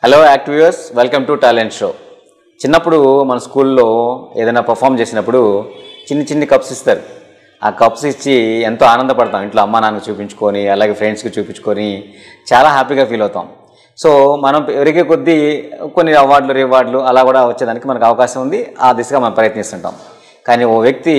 Hello active views welcome to talent show చిన్నప్పుడు మన స్కూల్లో ఏదైనా పర్ఫామ్ చేసినప్పుడు చిన్ని చిన్ని కప్స్ ఇస్తారు ఆ కప్స్ ఇచ్చి ఎంతో ఆనందపడతాం ఇంట్లో అమ్మా నాన్నకు చూపించుకొని అలాగే ఫ్రెండ్స్కి చూపించుకొని చాలా హ్యాపీగా ఫీల్ అవుతాం సో మనం పెరిగే కొద్దీ కొన్ని అవార్డులు రివార్డులు అలా కూడా వచ్చేదానికి మనకు అవకాశం ఉంది ఆ దిశగా మనం ప్రయత్నిస్తుంటాం కానీ ఓ వ్యక్తి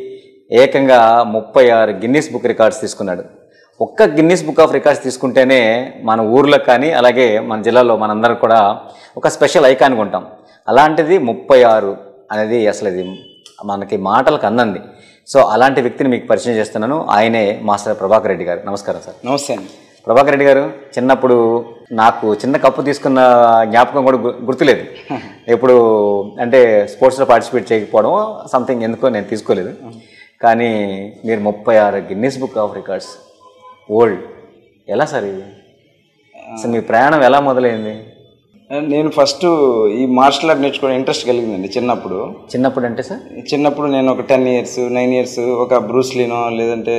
ఏకంగా ముప్పై ఆరు గిన్నీస్ బుక్ రికార్డ్స్ తీసుకున్నాడు ఒక్క గిన్నీస్ బుక్ ఆఫ్ రికార్డ్స్ తీసుకుంటేనే మన ఊర్లకు కానీ అలాగే మన జిల్లాలో మనందరం కూడా ఒక స్పెషల్ ఐకాన్గా ఉంటాం అలాంటిది ముప్పై ఆరు అనేది అసలు ఇది మనకి మాటలకు అందంది సో అలాంటి వ్యక్తిని మీకు పరిచయం చేస్తున్నాను ఆయనే మాస్టర్ ప్రభాకర్ రెడ్డి గారు నమస్కారం సార్ నమస్తే అండి ప్రభాకర్ రెడ్డి గారు చిన్నప్పుడు నాకు చిన్న కప్పు తీసుకున్న జ్ఞాపకం కూడా గు- గుర్తులేదు ఎప్పుడు అంటే స్పోర్ట్స్లో పార్టిసిపేట్ చేయకపోవడం సంథింగ్ ఎందుకో నేను తీసుకోలేదు కానీ మీరు ముప్పై ఆరు Guinness book of records old ఎలా సార్ ఇది అసలు మీ ప్రయాణం ఎలా మొదలైంది నేను ఫస్ట్ ఈ మార్షల్ ఆర్ట్ నేర్చుకోవడం ఇంట్రెస్ట్ కలిగిందండి చిన్నప్పుడు చిన్నప్పుడు అంటే సార్ చిన్నప్పుడు నేను ఒక టెన్ ఇయర్స్ నైన్ ఇయర్స్ ఒక బ్రూస్లీనో లేదంటే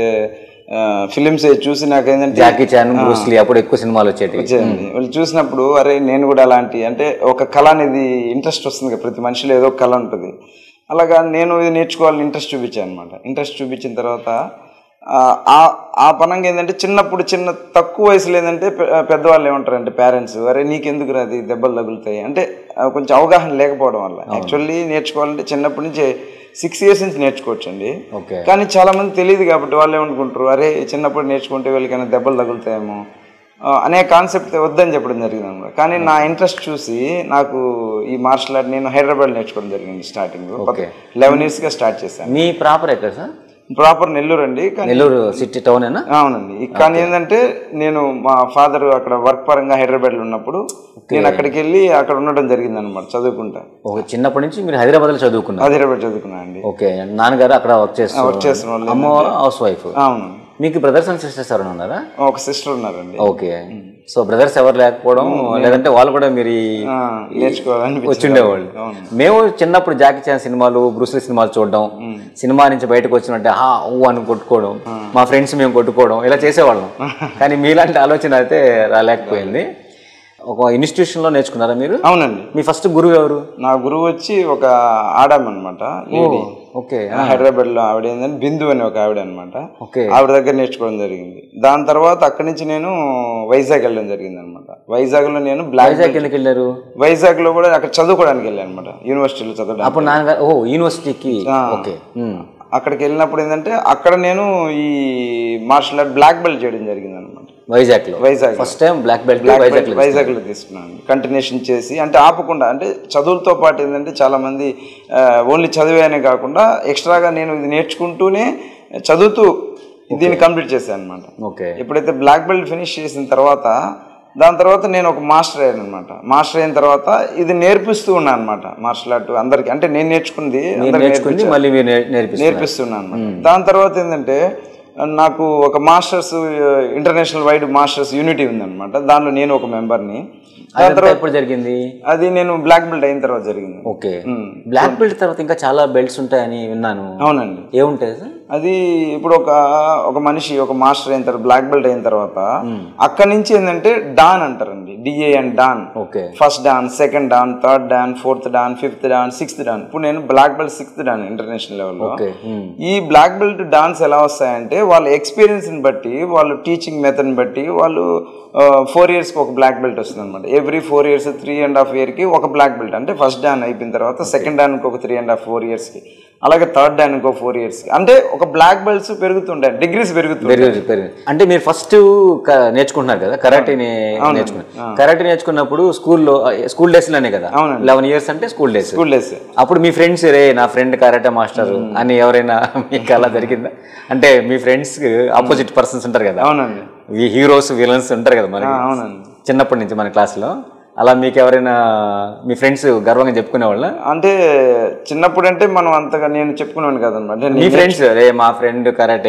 ఫిలిమ్స్ చూసి నాకు ఏంటంటే జాకీ చాన్ బ్రూస్లీ అప్పుడు ఎక్కువ సినిమాలు వచ్చేటివి వచ్చేయండి వాళ్ళు చూసినప్పుడు అరే నేను కూడా అలాంటి అంటే ఒక కళ అనేది ఇంట్రెస్ట్ వస్తుంది కదా ప్రతి మనిషిలో ఏదో ఒక కళ ఉంటుంది అలాగా నేను ఇది నేర్చుకోవాలని ఇంట్రెస్ట్ చూపించాను అనమాట ఇంట్రెస్ట్ చూపించిన తర్వాత ఆ, ఆ ఆ పనంగా ఏంటంటే చిన్నప్పుడు చిన్న తక్కువ వయసులో ఏంటంటే పె- పెద్దవాళ్ళు ఏమంటారంటే పేరెంట్స్ అరే నీకెందుకు రాది దెబ్బలు తగులుతాయి అంటే ఆ, కొంచెం అవగాహన లేకపోవడం వల్ల యాక్చువల్లీ నేర్చుకోవాలంటే చిన్నప్పటి నుంచి సిక్స్ ఇయర్స్ నుంచి నేర్చుకోవచ్చు అండి ఓకే కానీ చాలా మంది తెలియదు కాబట్టి వాళ్ళు ఏమనుకుంటారు అరే చిన్నప్పుడు నేర్చుకుంటే వీళ్ళకైనా దెబ్బలు తగులుతాయేమో ఆ, అనే కాన్సెప్ట్ వద్దని చెప్పడం జరిగింది అనమాట కానీ నా ఇంట్రెస్ట్ చూసి నాకు ఈ మార్షల్ ఆర్ట్ నేను హైదరాబాద్ నేర్చుకోవడం జరిగింది స్టార్టింగ్ Okay. లెవెన్ ఇయర్స్గా స్టార్ట్ చేశాను మీ ప్రాపర్ ఎక్కడ సార్ ప్రాపర్ నెల్లూరు అండి కానీ నెల్లూరు సిటీ టౌనేనా అవునండి కానీ ఏంటంటే నేను మా ఫాదర్ అక్కడ వర్క్ పరంగా హైదరాబాద్లో ఉన్నప్పుడు నేను అక్కడికి వెళ్ళి అక్కడ ఉండడం జరిగింది అనమాట చదువుకుంటా ఒక చిన్నప్పటి నుంచి మీరు హైదరాబాద్లో చదువుకున్నారు హైదరాబాద్ చదువుకున్నా అండి ఓకే నాన్నగారు అక్కడ వర్క్ చేస్తారు వర్క్ చేసిన వాళ్ళు అమ్మ హౌస్ వైఫ్ అవును మీకు బ్రదర్స్ అండ్ సిస్టర్స్ ఎవరైనా ఉన్నారా ఒక సిస్టర్ ఉన్నారండి ఓకే సో బ్రదర్స్ ఎవరు లేకపోవడం లేదంటే వాళ్ళు కూడా మీరు ఈ- ఆ, నేర్చుకోవాలని వచ్చిండేవాళ్ళు మేము చిన్నప్పుడు జాకీ చాన్ సినిమాలు బ్రూస్లీ సినిమాలు చూడడం సినిమా నుంచి బయటకు వచ్చినట్టే హా ఊ అని కొట్టుకోవడం మా ఫ్రెండ్స్ మేము కొట్టుకోవడం ఇలా చేసేవాళ్ళం కానీ మీలాంటి ఆలోచన అయితే రాలేకపోయింది ఒక ఇన్స్టిట్యూషన్లో నేర్చుకున్నారా మీరు అవునండి మీ ఫస్ట్ గురువు ఎవరు నా గురువు వచ్చి ఒక ఆడామ్ అనమాట లేడీ ఓకే హైదరాబాద్ లో ఆవిడ ఏంటంటే బిందు అని ఒక ఆవిడ అనమాట ఓకే ఆవిడ దగ్గర నేర్చుకోవడం జరిగింది దాని తర్వాత అక్కడి నుంచి నేను వైజాగ్ వెళ్ళడం జరిగింది అనమాట వైజాగ్ లో నేను బ్లాక్ వైజాగ్ ఎందుకు వెళ్ళారు వైజాగ్ లో కూడా అక్కడ చదువుకోవడానికి వెళ్ళాను అనమాట యూనివర్సిటీలో చదవడానికి అప్పుడు నాన్నగారు ఓ యూనివర్సిటీకి ఓకే ఉమ్. అక్కడికి వెళ్ళినప్పుడు ఏంటంటే అక్కడ నేను ఈ మార్షల్ ఆర్ట్ బ్లాక్ బెల్ట్ చేయడం జరిగింది అనమాట వైజాగ్లో Vizag first time black belt Vizag Vizag లో తీసుకున్నాను కంటిన్యూషన్ చేసి అంటే ఆపకుండా అంటే చదువులతో పాటు ఏంటంటే చాలా మంది ఓన్లీ చదివేనే కాకుండా ఎక్స్ట్రాగా నేను ఇది నేర్చుకుంటూనే చదువుతూ దీన్ని కంప్లీట్ చేశాను అనమాట ఓకే ఎప్పుడైతే బ్లాక్ బెల్ట్ ఫినిష్ చేసిన తర్వాత దాని తర్వాత నేను ఒక మాస్టర్ అయ్యాను అనమాట మాస్టర్ అయిన తర్వాత ఇది నేర్పిస్తూ ఉన్నాను అనమాట మార్షల్ ఆర్ట్ అందరికి అంటే నేను నేర్చుకుంది అందరికి నేర్చుకుంది మళ్ళీ మీరు నేర్- నేర్పిస్తారు నేర్పిస్తున్నాను అన్నమాట. దాని తర్వాత ఏంటంటే నాకు ఒక masters international wide masters unity ఉందన్నమాట దానిలో నేను ఒక మెంబర్ని అదంతా ఎప్పుడు జరిగింది అది నేను బ్లాక్ బెల్ట్ అయిన తర్వాత జరిగింది ఓకే బ్లాక్ బెల్ట్ తర్వాత ఇంకా చాలా బెల్ట్స్ ఉంటాయని విన్నాను అవునండి ఏముంటాయి సార్ అది ఇప్పుడు ఒక ఒక మనిషి ఒక మాస్టర్ అయిన తర్వాత బ్లాక్ బెల్ట్ అయిన తర్వాత అక్కడి నుంచి ఏంటంటే డాన్ అంటారండి DA and dan okay first dan second dan third dan fourth dan fifth dan sixth dan ఇప్పుడు నేను black belt sixth dan international లెవెల్లో ఓకే ఉమ్. ఈ బ్లాక్ బెల్ట్ డాన్స్ ఎలా వస్తాయంటే వాళ్ళ ఎక్స్పీరియన్స్ని బట్టి వాళ్ళు టీచింగ్ మెథడ్ని బట్టి వాళ్ళు ఫోర్ ఇయర్స్కి ఒక బ్లాక్ బెల్ట్ వస్తుంది అనమాట every four years three and half ఇయర్కి ఒక బ్లాక్ బెల్ట్ అంటే ఫస్ట్ డాన్ అయిపోయిన తర్వాత సెకండ్ డాన్కి ఒక త్రీ అండ్ హాఫ్ ఫోర్ ఇయర్స్కి అలాగే థర్డ్ డాన్కి ఒక ఫోర్ ఇయర్స్కి అంటే ఒక బ్లాక్ బెల్ట్స్ పెరుగుతుంటాయి డిగ్రీస్ పెరుగుతుంటాయి పెరిగి పెరిగి అంటే మీరు ఫస్ట్ నేర్చుకుంటున్నారు కదా కరాటీని నేర్చుకున్నారు కరాటీ నేర్చుకున్నప్పుడు స్కూల్లో స్కూల్ డేస్ లోనే కదా లెవెన్ ఇయర్స్ అంటే స్కూల్ డేస్ స్కూల్ డేస్ అప్పుడు మీ ఫ్రెండ్స్ రే నా ఫ్రెండ్ కరాటే మాస్టర్ అని ఎవరైనా మీకు అలా జరిగిందా అంటే మీ ఫ్రెండ్స్ ఆపోజిట్ పర్సన్స్ ఉంటారు కదా అవునండి ఈ హీరోస్ విలన్స్ ఉంటారు కదా మనకి అవునండి చిన్నప్పటి నుంచి మన క్లాస్లో అలా మీకు ఎవరైనా మీ ఫ్రెండ్స్ గర్వంగా చెప్పుకునే వాళ్ళ అంటే చిన్నప్పుడు అంటే మనం అంతగా నేను చెప్పుకున్నాను కదనమాట మీ ఫ్రెండ్స్ రే మా ఫ్రెండ్ కరాటే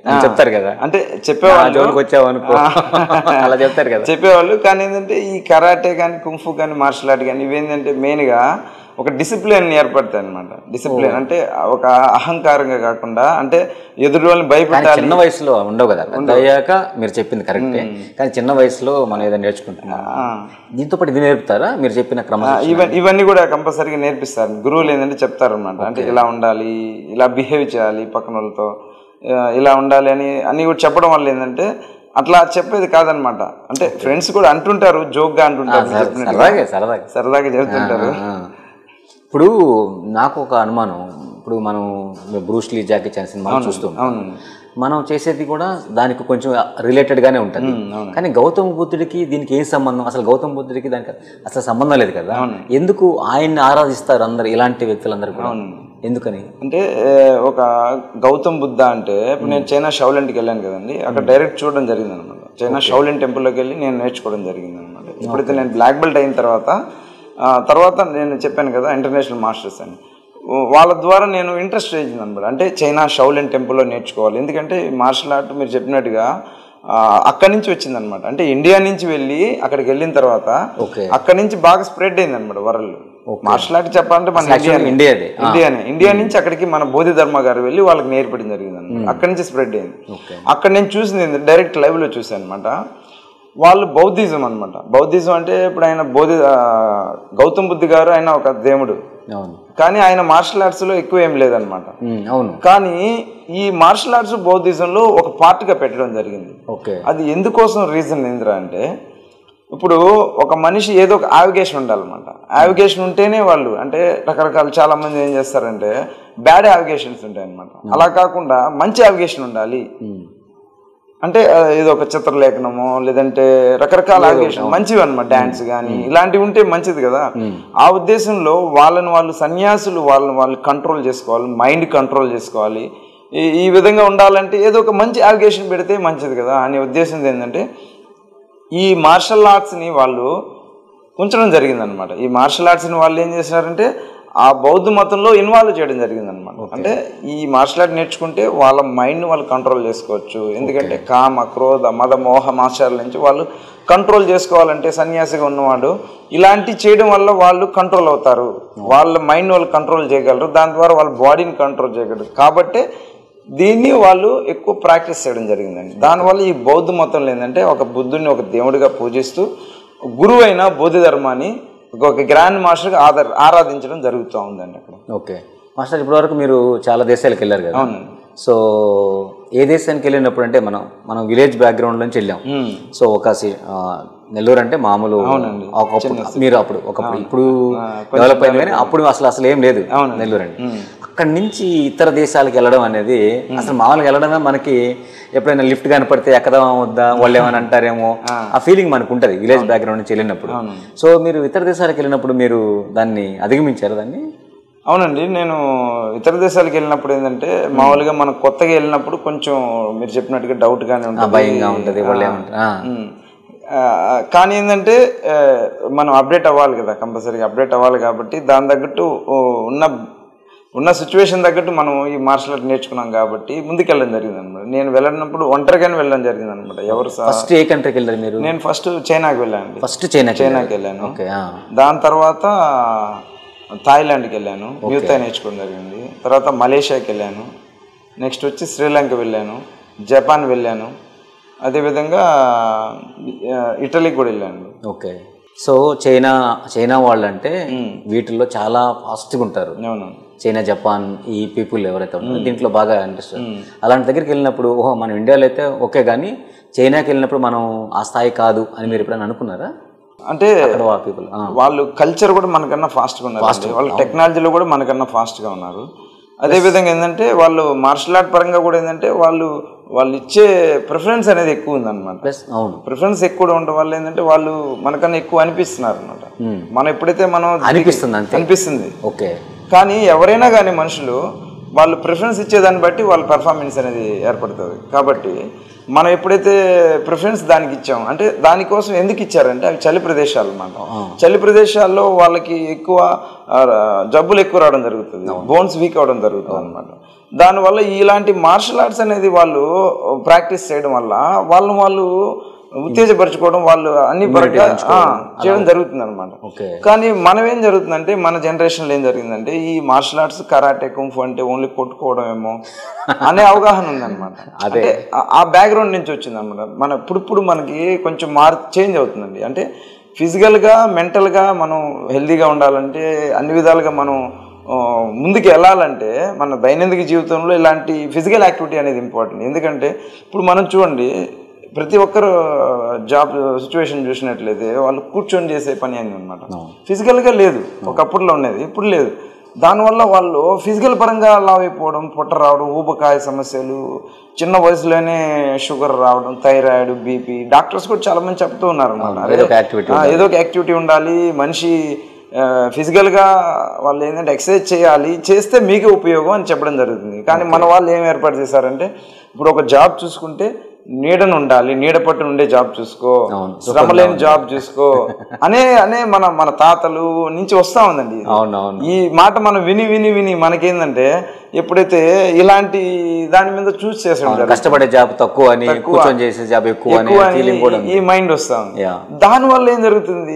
అని చెప్తారు కదా అంటే ఆ చెప్పేవాళ్ళు జోలికి వచ్చావు అనుకో అలా చెప్తారు కదా చెప్పేవాళ్ళు కానీ ఏంటంటే ఈ కరాటే కానీ కుంఫు కానీ మార్షల్ ఆర్ట్ కానీ ఇవేంటంటే మెయిన్గా ఒక డిసిప్లిన్ ఏర్పడతాయి అనమాట డిసిప్లిన్ అంటే ఒక అహంకారంగా కాకుండా అంటే ఎదుటి వాళ్ళని కానీ భయపెట్టాలి చిన్న వయసులో ఉండవు కదా పెద్ద అయ్యాక మీరు చెప్పింది కరెక్టే కానీ చిన్న వయసులో మనం ఏదో నేర్చుకుంటున్నాం ఆ. దీంతో పాటు ఇది నేర్పుతారా మీరు చెప్పిన క్రమం ఇవన్నీ ఇవన్నీ కూడా కంపల్సరీగా నేర్పిస్తారు గురువులు ఏంటంటే చెప్తారు అనమాట అంటే ఇలా ఉండాలి ఇలా బిహేవ్ చేయాలి పక్కన వాళ్ళతో ఆ, ఇలా ఉండాలి అని అన్ని కూడా చెప్పడం వల్ల ఏంటంటే అట్లా చెప్పేది కాదనమాట అంటే ఫ్రెండ్స్ కూడా అంటుంటారు జోక్గా అంటుంటారు మీరు చెప్పినట్టుగా. సరదాగే సరదాగా సరదాగా చెబుతుంటారు ఆ. ఇప్పుడు నాకు ఒక అనుమానం ఇప్పుడు మనం బ్రూస్లీ జాకీ చాన్ సినిమాలు చూస్తాం అవునండి మనం చేసేది కూడా దానికి కొంచెం రిలేటెడ్ గానే ఉంటుంది కానీ గౌతమ బుద్ధుడికి దీనికి ఏం సంబంధం అసలు గౌతమ బుద్ధుడికి దానికి అసలు సంబంధం లేదు కదా ఎందుకు ఆయన్ని ఆరాధిస్తారు అందరు ఇలాంటి వ్యక్తులందరూ కూడా ఎందుకని అంటే ఏ, ఒక గౌతమ్ బుద్ధ అంటే ఇప్పుడు నేను చైనా షౌలెంట్కి వెళ్ళాను కదండి అక్కడ డైరెక్ట్ చూడడం జరిగింది అనమాట చైనా షౌలెన్ టెంపుల్లోకి వెళ్ళి నేను నేర్చుకోవడం జరిగింది అనమాట ఇప్పుడైతే నేను బ్లాక్ బెల్ట్ అయిన తర్వాత ఆ, తర్వాత నేను చెప్పాను కదా ఇంటర్నేషనల్ మాస్టర్స్ అని వాళ్ళ ద్వారా నేను ఇంట్రెస్ట్ వేసింది అనమాట అంటే చైనా షౌలెన్ టెంపుల్లో నేర్చుకోవాలి ఎందుకంటే మార్షల్ ఆర్ట్ మీరు చెప్పినట్టుగా ఆ, అక్కడి నుంచి వచ్చింది అనమాట అంటే ఇండియా నుంచి వెళ్ళి అక్కడికి వెళ్ళిన తర్వాత ఓకే అక్కడి నుంచి బాగా స్ప్రెడ్ అయింది అనమాట వరల్డ్ మార్షల్ ఆర్ట్ చెప్పాలంటే మన ఇండియా ఇండియాదే ఇండియానే ఇండియా నుంచి అక్కడికి మన బోధి ధర్మ గారు వెళ్ళి వాళ్ళకి నేర్పడం జరిగింది అనమాట అక్కడి నుంచి స్ప్రెడ్ అయింది ఓకే అక్కడ నేను చూసింది ఏంది, డైరెక్ట్ లైవ్ లో చూసాను అనమాట వాళ్ళు బౌద్ధిజం అనమాట బౌద్ధిజం అంటే ఇప్పుడు ఆయన బోధి ఆ, గౌతమ్ బుద్ధి గారు ఆయన ఒక దేవుడు అవును కానీ ఆయన మార్షల్ ఆర్ట్స్ లో ఎక్కువ ఏం లేదనమాట ఉమ్, అవును కానీ ఈ మార్షల్ ఆర్ట్స్ బౌద్ధిజంలో ఒక part గా పెట్టడం జరిగింది ఓకే అది ఎందుకోసం రీజన్ ఏంద్రా అంటే ఇప్పుడు ఒక మనిషి ఏదో ఒక యావిగేషన్ ఉండాలన్నమాట యావిగేషన్ ఉంటేనే వాళ్ళు అంటే రకరకాల చాలా మంది ఏం చేస్తారంటే బ్యాడ్ యావిగేషన్స్ ఉంటాయి అనమాట అలా కాకుండా మంచి యావిగేషన్ ఉండాలి ఉమ్, అంటే ఆ, ఏదో ఒక చిత్రలేఖనమో లేదంటే రకరకాల యావిగేషన్ మంచివి అనమాట డాన్స్ కానీ ఇలాంటివి ఉంటే మంచిది కదా ఆ ఉద్దేశంలో వాళ్ళని వాళ్ళు సన్యాసులు వాళ్ళని వాళ్ళు కంట్రోల్ చేసుకోవాలి మైండ్ కంట్రోల్ చేసుకోవాలి ఈ ఈ విధంగా ఉండాలంటే ఏదో ఒక మంచి యావిగేషన్ పెడితే మంచిది కదా అనే ఉద్దేశం ఏంటంటే ఈ మార్షల్ ఆర్ట్స్ని వాళ్ళు ఉంచడం జరిగిందనమాట ఈ మార్షల్ ఆర్ట్స్ని వాళ్ళు ఏం చేసినారంటే ఆ బౌద్ధ మతంలో ఇన్వాల్వ్ చేయడం జరిగిందనమాట అంటే ఈ మార్షల్ ఆర్ట్ నేర్చుకుంటే వాళ్ళ మైండ్ని వాళ్ళు కంట్రోల్ చేసుకోవచ్చు ఎందుకంటే కామ క్రోధ మద మోహ మాషాల నుంచి వాళ్ళు కంట్రోల్ చేసుకోవాలంటే సన్యాసిగా ఉన్నవాడు ఇలాంటి చేయడం వల్ల వాళ్ళు కంట్రోల్ అవుతారు వాళ్ళ మైండ్ వాళ్ళు కంట్రోల్ చేయగలరు దాని ద్వారా వాళ్ళ బాడీని కంట్రోల్ చేయగలరు కాబట్టి దీన్ని వాళ్ళు ఎక్కువ ప్రాక్టీస్ చేయడం జరిగిందండి దానివల్ల ఈ బౌద్ధ మతంలో ఏంటంటే ఒక బుద్ధుడిని ఒక దేవుడిగా పూజిస్తూ గురువు అయిన బౌద్ధ ధర్మాన్ని ఒక గ్రాండ్ మాస్టర్గా ఆధార ఆరాధించడం జరుగుతూ ఉందండి అక్కడ ఓకే మాస్టర్ ఇప్పటివరకు మీరు చాలా దేశాలకు వెళ్ళారు కదా అవునండి. సో ఏ దేశానికి వెళ్ళినప్పుడు అంటే మనం మనం విలేజ్ బ్యాక్గ్రౌండ్ నుంచి వెళ్ళాం సో ఒక సి- ఆ, నెల్లూరు అంటే మామూలు ఒకప్పుడు మీరు అప్పుడు ఒకప్పుడు ఇప్పుడు డెవలప్ అయింది కానీ అప్పుడు అసలు అసలు ఏం లేదు నెల్లూరు అండి అక్కడి నుంచి ఇతర దేశాలకు వెళ్ళడం అనేది అసలు మామూలుగా వెళ్ళడమే మనకి ఎప్పుడైనా లిఫ్ట్ కనపడితే ఎక్కదామా వద్దా వాళ్ళు ఏమైనా అంటారేమో ఆ ఫీలింగ్ మనకు ఉంటుంది విలేజ్ బ్యాక్గ్రౌండ్ నుంచి వెళ్ళినప్పుడు సో మీరు ఇతర దేశాలకు వెళ్ళినప్పుడు మీరు దాన్ని అధిగమించారు దాన్ని అవునండి నేను ఇతర దేశాలకు వెళ్ళినప్పుడు ఏంటంటే మామూలుగా మనం కొత్తగా వెళ్ళినప్పుడు కొంచెం మీరు చెప్పినట్టుగా డౌట్గానే ఉంటుంది భయంగా ఉంటుంది వాళ్ళు ఏమంటారు ఆ. ఉమ్. ఆ, కానీ ఏంటంటే ఆ, మనం అప్డేట్ అవ్వాలి కదా కంపల్సరీగా అప్డేట్ అవ్వాలి కాబట్టి దాని తగ్గట్టు ఓ, ఉన్న ఉన్న సిచ్యువేషన్ తగ్గట్టు మనం ఈ మార్షల్ ఆర్ట్ నేర్చుకున్నాం కాబట్టి ముందుకెళ్ళడం జరిగింది అనమాట నేను వెళ్ళినప్పుడు ఒంటరిగానే వెళ్ళడం జరిగింది అనమాట ఎవరు సహా ఫస్ట్ ఏ కంట్రీకి వెళ్ళారు మీరు నేను ఫస్ట్ చైనాకి వెళ్ళాను ఫస్ట్ చైనా చైనాకి వెళ్ళాను ఓకే ఆ. దాని తర్వాత థాయిలాండ్కి వెళ్ళాను మ్యూతా నేర్చుకోవడం జరిగింది తర్వాత మలేషియాకి వెళ్ళాను నెక్స్ట్ వచ్చి శ్రీలంక వెళ్ళాను జపాన్ వెళ్ళాను అదేవిధంగా ఆ, ఇటలీకి కూడా వెళ్ళాను ఓకే సో చైనా చైనా వాళ్ళు అంటే వీటిల్లో చాలా ఫాస్ట్గా ఉంటారు అవును చైనా జపాన్ ఈ పీపుల్ ఎవరైతే ఉంటారో దీంట్లో బాగా ఇంట్రెస్ట్ అలాంటి దగ్గరికి వెళ్ళినప్పుడు ఓహో మనం ఇండియాలో అయితే ఓకే కానీ చైనాకి వెళ్ళినప్పుడు మనం ఆ స్థాయి కాదు అని మీరు ఎప్పుడైనా అనుకున్నారా అంటే అక్కడ ఆ పీపుల్ వాళ్ళు కల్చర్ కూడా మనకన్నా ఫాస్ట్గా ఉన్నారు వాళ్ళ టెక్నాలజీలో కూడా మనకన్నా ఫాస్ట్గా ఉన్నారు అదేవిధంగా ఏంటంటే వాళ్ళు మార్షల్ ఆర్ట్ పరంగా కూడా ఏంటంటే వాళ్ళు వాళ్ళు ఇచ్చే ప్రిఫరెన్స్ అనేది ఎక్కువ ఉందన్నమాట ప్లస్ అవును ప్రిఫరెన్స్ ఎక్కువ ఉండడం వల్ల ఏంటంటే వాళ్ళు మనకన్నా ఎక్కువ అనిపిస్తున్నారు అనమాట మనం ఎప్పుడైతే మనం అనిపిస్తుంది అంతే అనిపిస్తుంది ఓకే కానీ ఎవరైనా కానీ మనుషులు వాళ్ళు ప్రిఫరెన్స్ ఇచ్చేదాన్ని బట్టి వాళ్ళ పర్ఫార్మెన్స్ అనేది ఏర్పడుతుంది కాబట్టి మనం ఎప్పుడైతే ప్రిఫరెన్స్ దానికి ఇచ్చాం అంటే దానికోసం ఎందుకు ఇచ్చారంటే అవి చలి ప్రదేశాలు అన్నమాట చలి ప్రదేశాల్లో వాళ్ళకి ఎక్కువ ఆ, జబ్బులు ఎక్కువ రావడం జరుగుతుంది బోన్స్ వీక్ అవడం జరుగుతుంది అనమాట దానివల్ల ఇలాంటి మార్షల్ ఆర్ట్స్ అనేది వాళ్ళు ప్రాక్టీస్ చేయడం వల్ల వాళ్ళు వాళ్ళు ఉత్తేజపరచుకోవడం వాళ్ళు అన్ని పరంగా ఆ, చేయడం జరుగుతుంది అనమాట ఓకే కానీ మనం ఏం జరుగుతుందంటే మన జనరేషన్లో ఏం జరిగిందంటే ఈ మార్షల్ ఆర్ట్స్ కరాటే కుంఫు అంటే ఓన్లీ కొట్టుకోవడం ఏమో అనే అవగాహన ఉందన్నమాట అంటే ఆ- ఆ బ్యాక్గ్రౌండ్ నుంచి వచ్చింది అనమాట మన ఇప్పుడిప్పుడు మనకి కొంచెం మార్ చేంజ్ అవుతుందండి అంటే ఫిజికల్గా మెంటల్గా మనం హెల్తీగా ఉండాలంటే అన్ని విధాలుగా మనం ఆ, ముందుకు వెళ్ళాలంటే మన దైనందిక జీవితంలో ఇలాంటి ఫిజికల్ యాక్టివిటీ అనేది ఇంపార్టెంట్ ఎందుకంటే ఇప్పుడు మనం చూడండి ప్రతి ఒక్కరు జాబ్ సిచ్యువేషన్ చూసినట్లయితే వాళ్ళు కూర్చొని చేసే పని అని అనమాట ఫిజికల్గా లేదు ఒకప్పుడులో ఉండేది ఇప్పుడు లేదు దానివల్ల వాళ్ళు ఫిజికల్ పరంగా లావ్ అయిపోవడం పొట్ట రావడం ఊబకాయ సమస్యలు చిన్న వయసులోనే షుగర్ రావడం థైరాయిడ్ బీపీ డాక్టర్స్ కూడా చాలా మంది చెప్తూ ఉన్నారు అనమాట ఏదో ఒక యాక్టివిటీ ఏదో ఒక యాక్టివిటీ ఉండాలి మనిషి ఆ, ఫిజికల్గా వాళ్ళు ఏంటంటే ఎక్సర్సైజ్ చేయాలి చేస్తే మీకే ఉపయోగం అని చెప్పడం జరుగుతుంది కానీ మన వాళ్ళు ఏం ఏర్పాటు చేశారంటే ఇప్పుడు ఒక జాబ్ చూసుకుంటే నీడను ఉండాలి నీడ పట్టున ఉండే జాబ్ చూసుకో అవును. శ్రమ లేని జాబ్ చూసుకో అనే అనే మన మన తాతలు నుంచి వస్తా ఉందండి ఇది. అవునవును ఈ మాట మనం విని విని విని మనకేందంటే ఎప్పుడైతే ఇలాంటి దాని మీద చూస్ చేసాం కష్టపడే జాబ్ తక్కువ అని కూర్చొని చేసే జాబ్ ఎక్కువ అని ఎక్కువ అని ఫీలింగ్ కూడా ఉంది ఈ మైండ్ వస్తా ఉంది యా దాని వల్ల ఏం జరుగుతుంది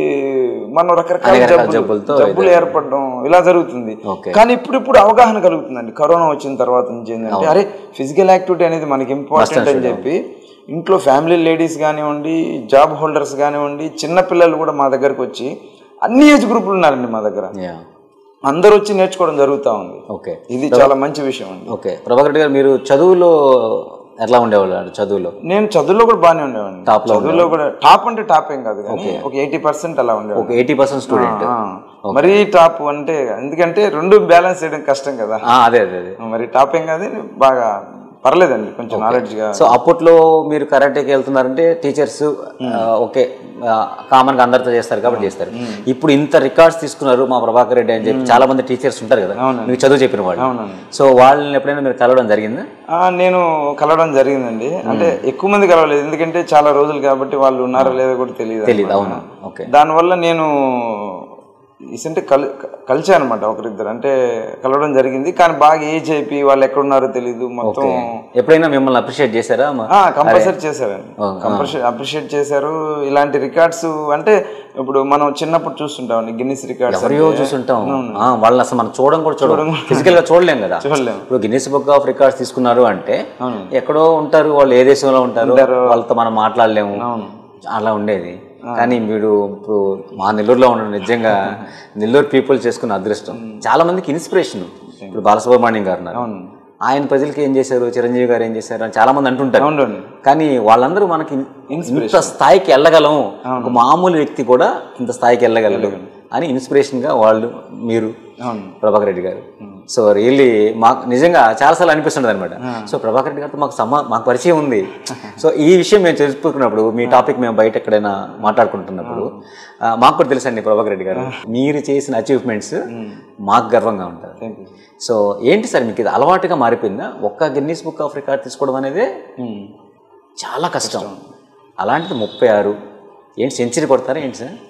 మనం రకరకాల అనేక రకాల జబ్బులు జబ్బులతో జబ్బులు ఏర్పడడం ఇలా జరుగుతుంది ఓకే కానీ ఇప్పుడు ఇప్పుడు అవగాహన కలుగుతుందండి కరోనా వచ్చిన తర్వాత నుంచి ఏంటంటే అరే ఫిజికల్ యాక్టివిటీ అనేది మనకి ఇంపార్టెంట్ అని చెప్పి ఇంట్లో ఫ్యామిలీ లేడీస్ కానివ్వండి జాబ్ హోల్డర్స్ కానివ్వండి చిన్న పిల్లలు కూడా మా దగ్గరకు వచ్చి అన్ని ఏజ్ గ్రూపులు ఉన్నారండి మా దగ్గర యా అందరూ వచ్చి నేర్చుకోవడం జరుగుతూ ఉంది ఓకే ఇది చాలా మంచి విషయం అండి ఓకే ప్రభాకర్ రెడ్డి గారు మీరు చదువులో ఎట్లా ఉండేవాళ్ళు చదువులో నేను చదువులో కూడా బాగానే ఉండేవాడిని Top లో చదువులో కూడా టాప్ అంటే టాప్ ఏం కాదు కానీ ఒక ఎయిటీ పర్సెంట్ అలా ఉండేవాడిని ఒక ఎయిటీ పర్సెంట్ స్టూడెంట్ ఆ, మరీ టాప్ అంటే ఎందుకంటే రెండు బ్యాలెన్స్ చేయడం కష్టం కదా అదే అదే అదే మరి టాప్ ఏం కాదు బాగా పర్లేదండి కొంచెం నాలెడ్జ్ గా సో అప్పట్లో మీరు కరాటేకి వెళ్తున్నారంటే టీచర్స్ ఓకే కామన్ గా అందరితో చేస్తారు కాబట్టి చేస్తారు ఇప్పుడు ఇంత రికార్డ్స్ తీసుకున్నారు మా ప్రభాకర్ రెడ్డి అని చెప్పి చాలా మంది టీచర్స్ ఉంటారు కదా మీకు చదువు చెప్పిన వాళ్ళు అవునండి సో వాళ్ళని ఎప్పుడైనా మీరు కలవడం జరిగిందా ఆ, నేను కలవడం జరిగిందండి అంటే ఎక్కువ మంది కలవలేదు ఎందుకంటే చాలా రోజులు కాబట్టి వాళ్ళు ఉన్నారో లేదో కూడా తెలియదు తెలియదు అవును ఓకే దానివల్ల నేను ఇసంటే కల్ కలిసా అనమాట ఒకరిద్దరు అంటే కలవడం జరిగింది కానీ బాగా ఏజ్ అయిపోయి వాళ్ళు ఎక్కడున్నారో తెలియదు మొత్తం ఎప్పుడైనా మిమ్మల్ని అప్రిషియేట్ చేశారా మా- కంపల్సరీ చేశారండి కంపల్సరీ అప్రిషియేట్ చేశారు ఇలాంటి రికార్డ్స్ అంటే ఇప్పుడు మనం చిన్నప్పుడు చూస్తుంటామండి గిన్నిస్ రికార్డ్స్ ఎవరియో చూసుంటాం ఆ, వాళ్ళని అసలు మనం చూడడం కూడా చూడడం ఫిజికల్ గా చూడలేం కదా చూడలేము. ఇప్పుడు గిన్నెస్ బుక్ ఆఫ్ రికార్డ్స్ తీసుకున్నారు అంటే ఎక్కడో ఉంటారు వాళ్ళు ఏ దేశంలో ఉంటారు వాళ్ళతో మనం మాట్లాడలేము అలా ఉండేది కానీ వీడు ఇప్పుడు మా నెల్లూరులో ఉండడం నిజంగా నెల్లూరు పీపుల్ చేసుకున్న అదృష్టం చాలా మందికి ఇన్స్పిరేషన్ ఇప్పుడు బాలసుబ్రహ్మణ్యం గారు ఉన్నారు ఆయన ప్రజలకి ఏం చేశారు చిరంజీవి గారు ఏం చేశారు అని చాలా మంది అంటుంటారు అవునండి కానీ వాళ్ళందరూ మనకి ఇంత స్థాయికి వెళ్ళగలం ఒక మామూలు వ్యక్తి కూడా ఇంత స్థాయికి వెళ్ళగలరు అని ఇన్స్పిరేషన్ గా వాళ్ళు మీరు అవును ప్రభాకర్ రెడ్డి గారు సో రియల్లీ మాకు నిజంగా చాలాసార్లు అనిపిస్తుంటుంది అనమాట సో ప్రభాకర్ రెడ్డి గారితో మాకు సమ్మా మాకు పరిచయం ఉంది సో ఈ విషయం మేము తెలుసుకున్నప్పుడు మీ టాపిక్ మేము బయట ఎక్కడైనా మాట్లాడుకుంటున్నప్పుడు ఆ, మాకు కూడా తెలుసండి ప్రభాకర్ రెడ్డి గారు మీరు చేసిన అచీవ్మెంట్స్ మాకు గర్వంగా ఉంటుంది థ్యాంక్ యూ సో ఏంటి సార్ మీకు ఇది అలవాటుగా మారిపోయిందా ఒక్క గిన్నీస్ బుక్ ఆఫ్ రికార్డ్ తీసుకోవడం అనేది చాలా కష్టం అలాంటిది ముప్పై ఆరు ఏంటి సెంచరీ కొడతారా ఏంటి సార్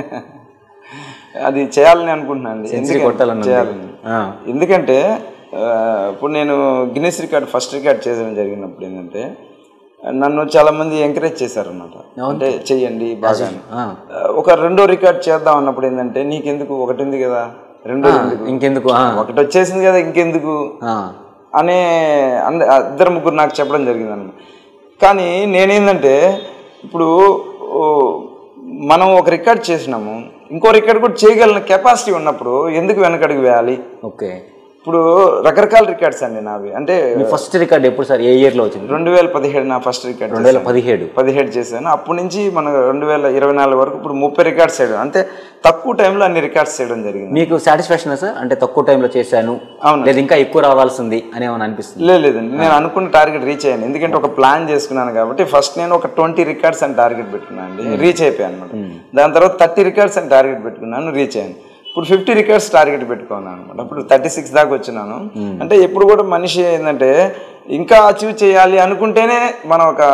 అది చేయాలని అనుకుంటున్నాను అండి సెంచరీ కొట్టాలని ఉంది. చేయాలని ఆ, ఎందుకంటే ఆ, ఇప్పుడు నేను గిన్నెస్ రికార్డ్ ఫస్ట్ రికార్డ్ చేయడం జరిగినప్పుడు ఏంటంటే నన్ను చాలా మంది ఎంకరేజ్ చేశారన్నమాట అంటే చెయ్యండి బాగా అని. ఆ. ఆ, ఒక రెండో రికార్డ్ చేద్దాం అన్నప్పుడు ఏంటంటే నీకెందుకు ఒకటి ఉంది కదా రెండో ఎందుకు ఇంకెందుకు ఆ, ఒకటి వచ్చేసింది కదా ఇంకెందుకు ఆ, అనే అంద ఇద్దరు ముగ్గురు నాకు చెప్పడం జరిగింది అన్నమాట కానీ నేనేందంటే ఇప్పుడు ఓ, మనం ఒక రికార్డ్ చేసినాము ఇంకో రికార్డ్ కూడా చేయగలిగిన కెపాసిటీ ఉన్నప్పుడు ఎందుకు వెనకడుగు వేయాలి ఓకే ఇప్పుడు రకరకాల రికార్డ్స్ అండి నావి అంటే మీ ఫస్ట్ రికార్డ్ ఎప్పుడు సార్ ఏ ఇయర్లో వచ్చింది రెండు వేల పదిహేడు నా ఫస్ట్ రికార్డ్ రెండు వేల పదిహేడు పదిహేడు చేశాను అప్పటి నుంచి మన రెండు వేల ఇరవై నాలుగు వరకు ఇప్పుడు ముప్పై రికార్డ్స్ చేయడం అంటే తక్కువ టైంలో అన్ని రికార్డ్స్ చేయడం జరిగింది మీకు సాటిస్ఫాక్షన్ సార్ అంటే తక్కువ టైంలో చేశాను అవును. లేదా ఇంకా ఎక్కువ రావాల్సింది అని ఏమైనా అనిపిస్తుంది లేదు లేదండి నేను అనుకున్న టార్గెట్ రీచ్ అయ్యాను ఎందుకంటే ఒక ప్లాన్ చేసుకున్నాను కాబట్టి ఫస్ట్ నేను ఒక ట్వంటీ రికార్డ్స్ అని టార్గెట్ పెట్టుకున్నాను అండి రీచ్ అయిపోయాను అనమాట దాని తర్వాత థర్టీ రికార్డ్స్ అని టార్గెట్ పెట్టుకున్నాను రీచ్ అయ్యాను ఇప్పుడు ఫిఫ్టీ రికార్డ్స్ టార్గెట్ పెట్టుకున్నాను అనమాట అప్పుడు థర్టీ సిక్స్ దాకా వచ్చినాను అంటే ఎప్పుడు కూడా మనిషి ఏంటంటే ఇంకా అచీవ్ చేయాలి అనుకుంటేనే మనం ఒక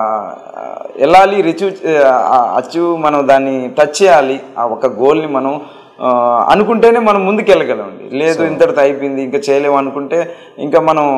ఆ, వెళ్ళాలి రిచీవ్ అచీవ్ మనం దాన్ని టచ్ చేయాలి ఆ ఒక గోల్ని మనం ఆ, అనుకుంటేనే మనం ముందుకు వెళ్ళగలమండి లేదు ఇంతటితో అయిపోయింది ఇంకా చేయలేము అనుకుంటే ఇంకా మనం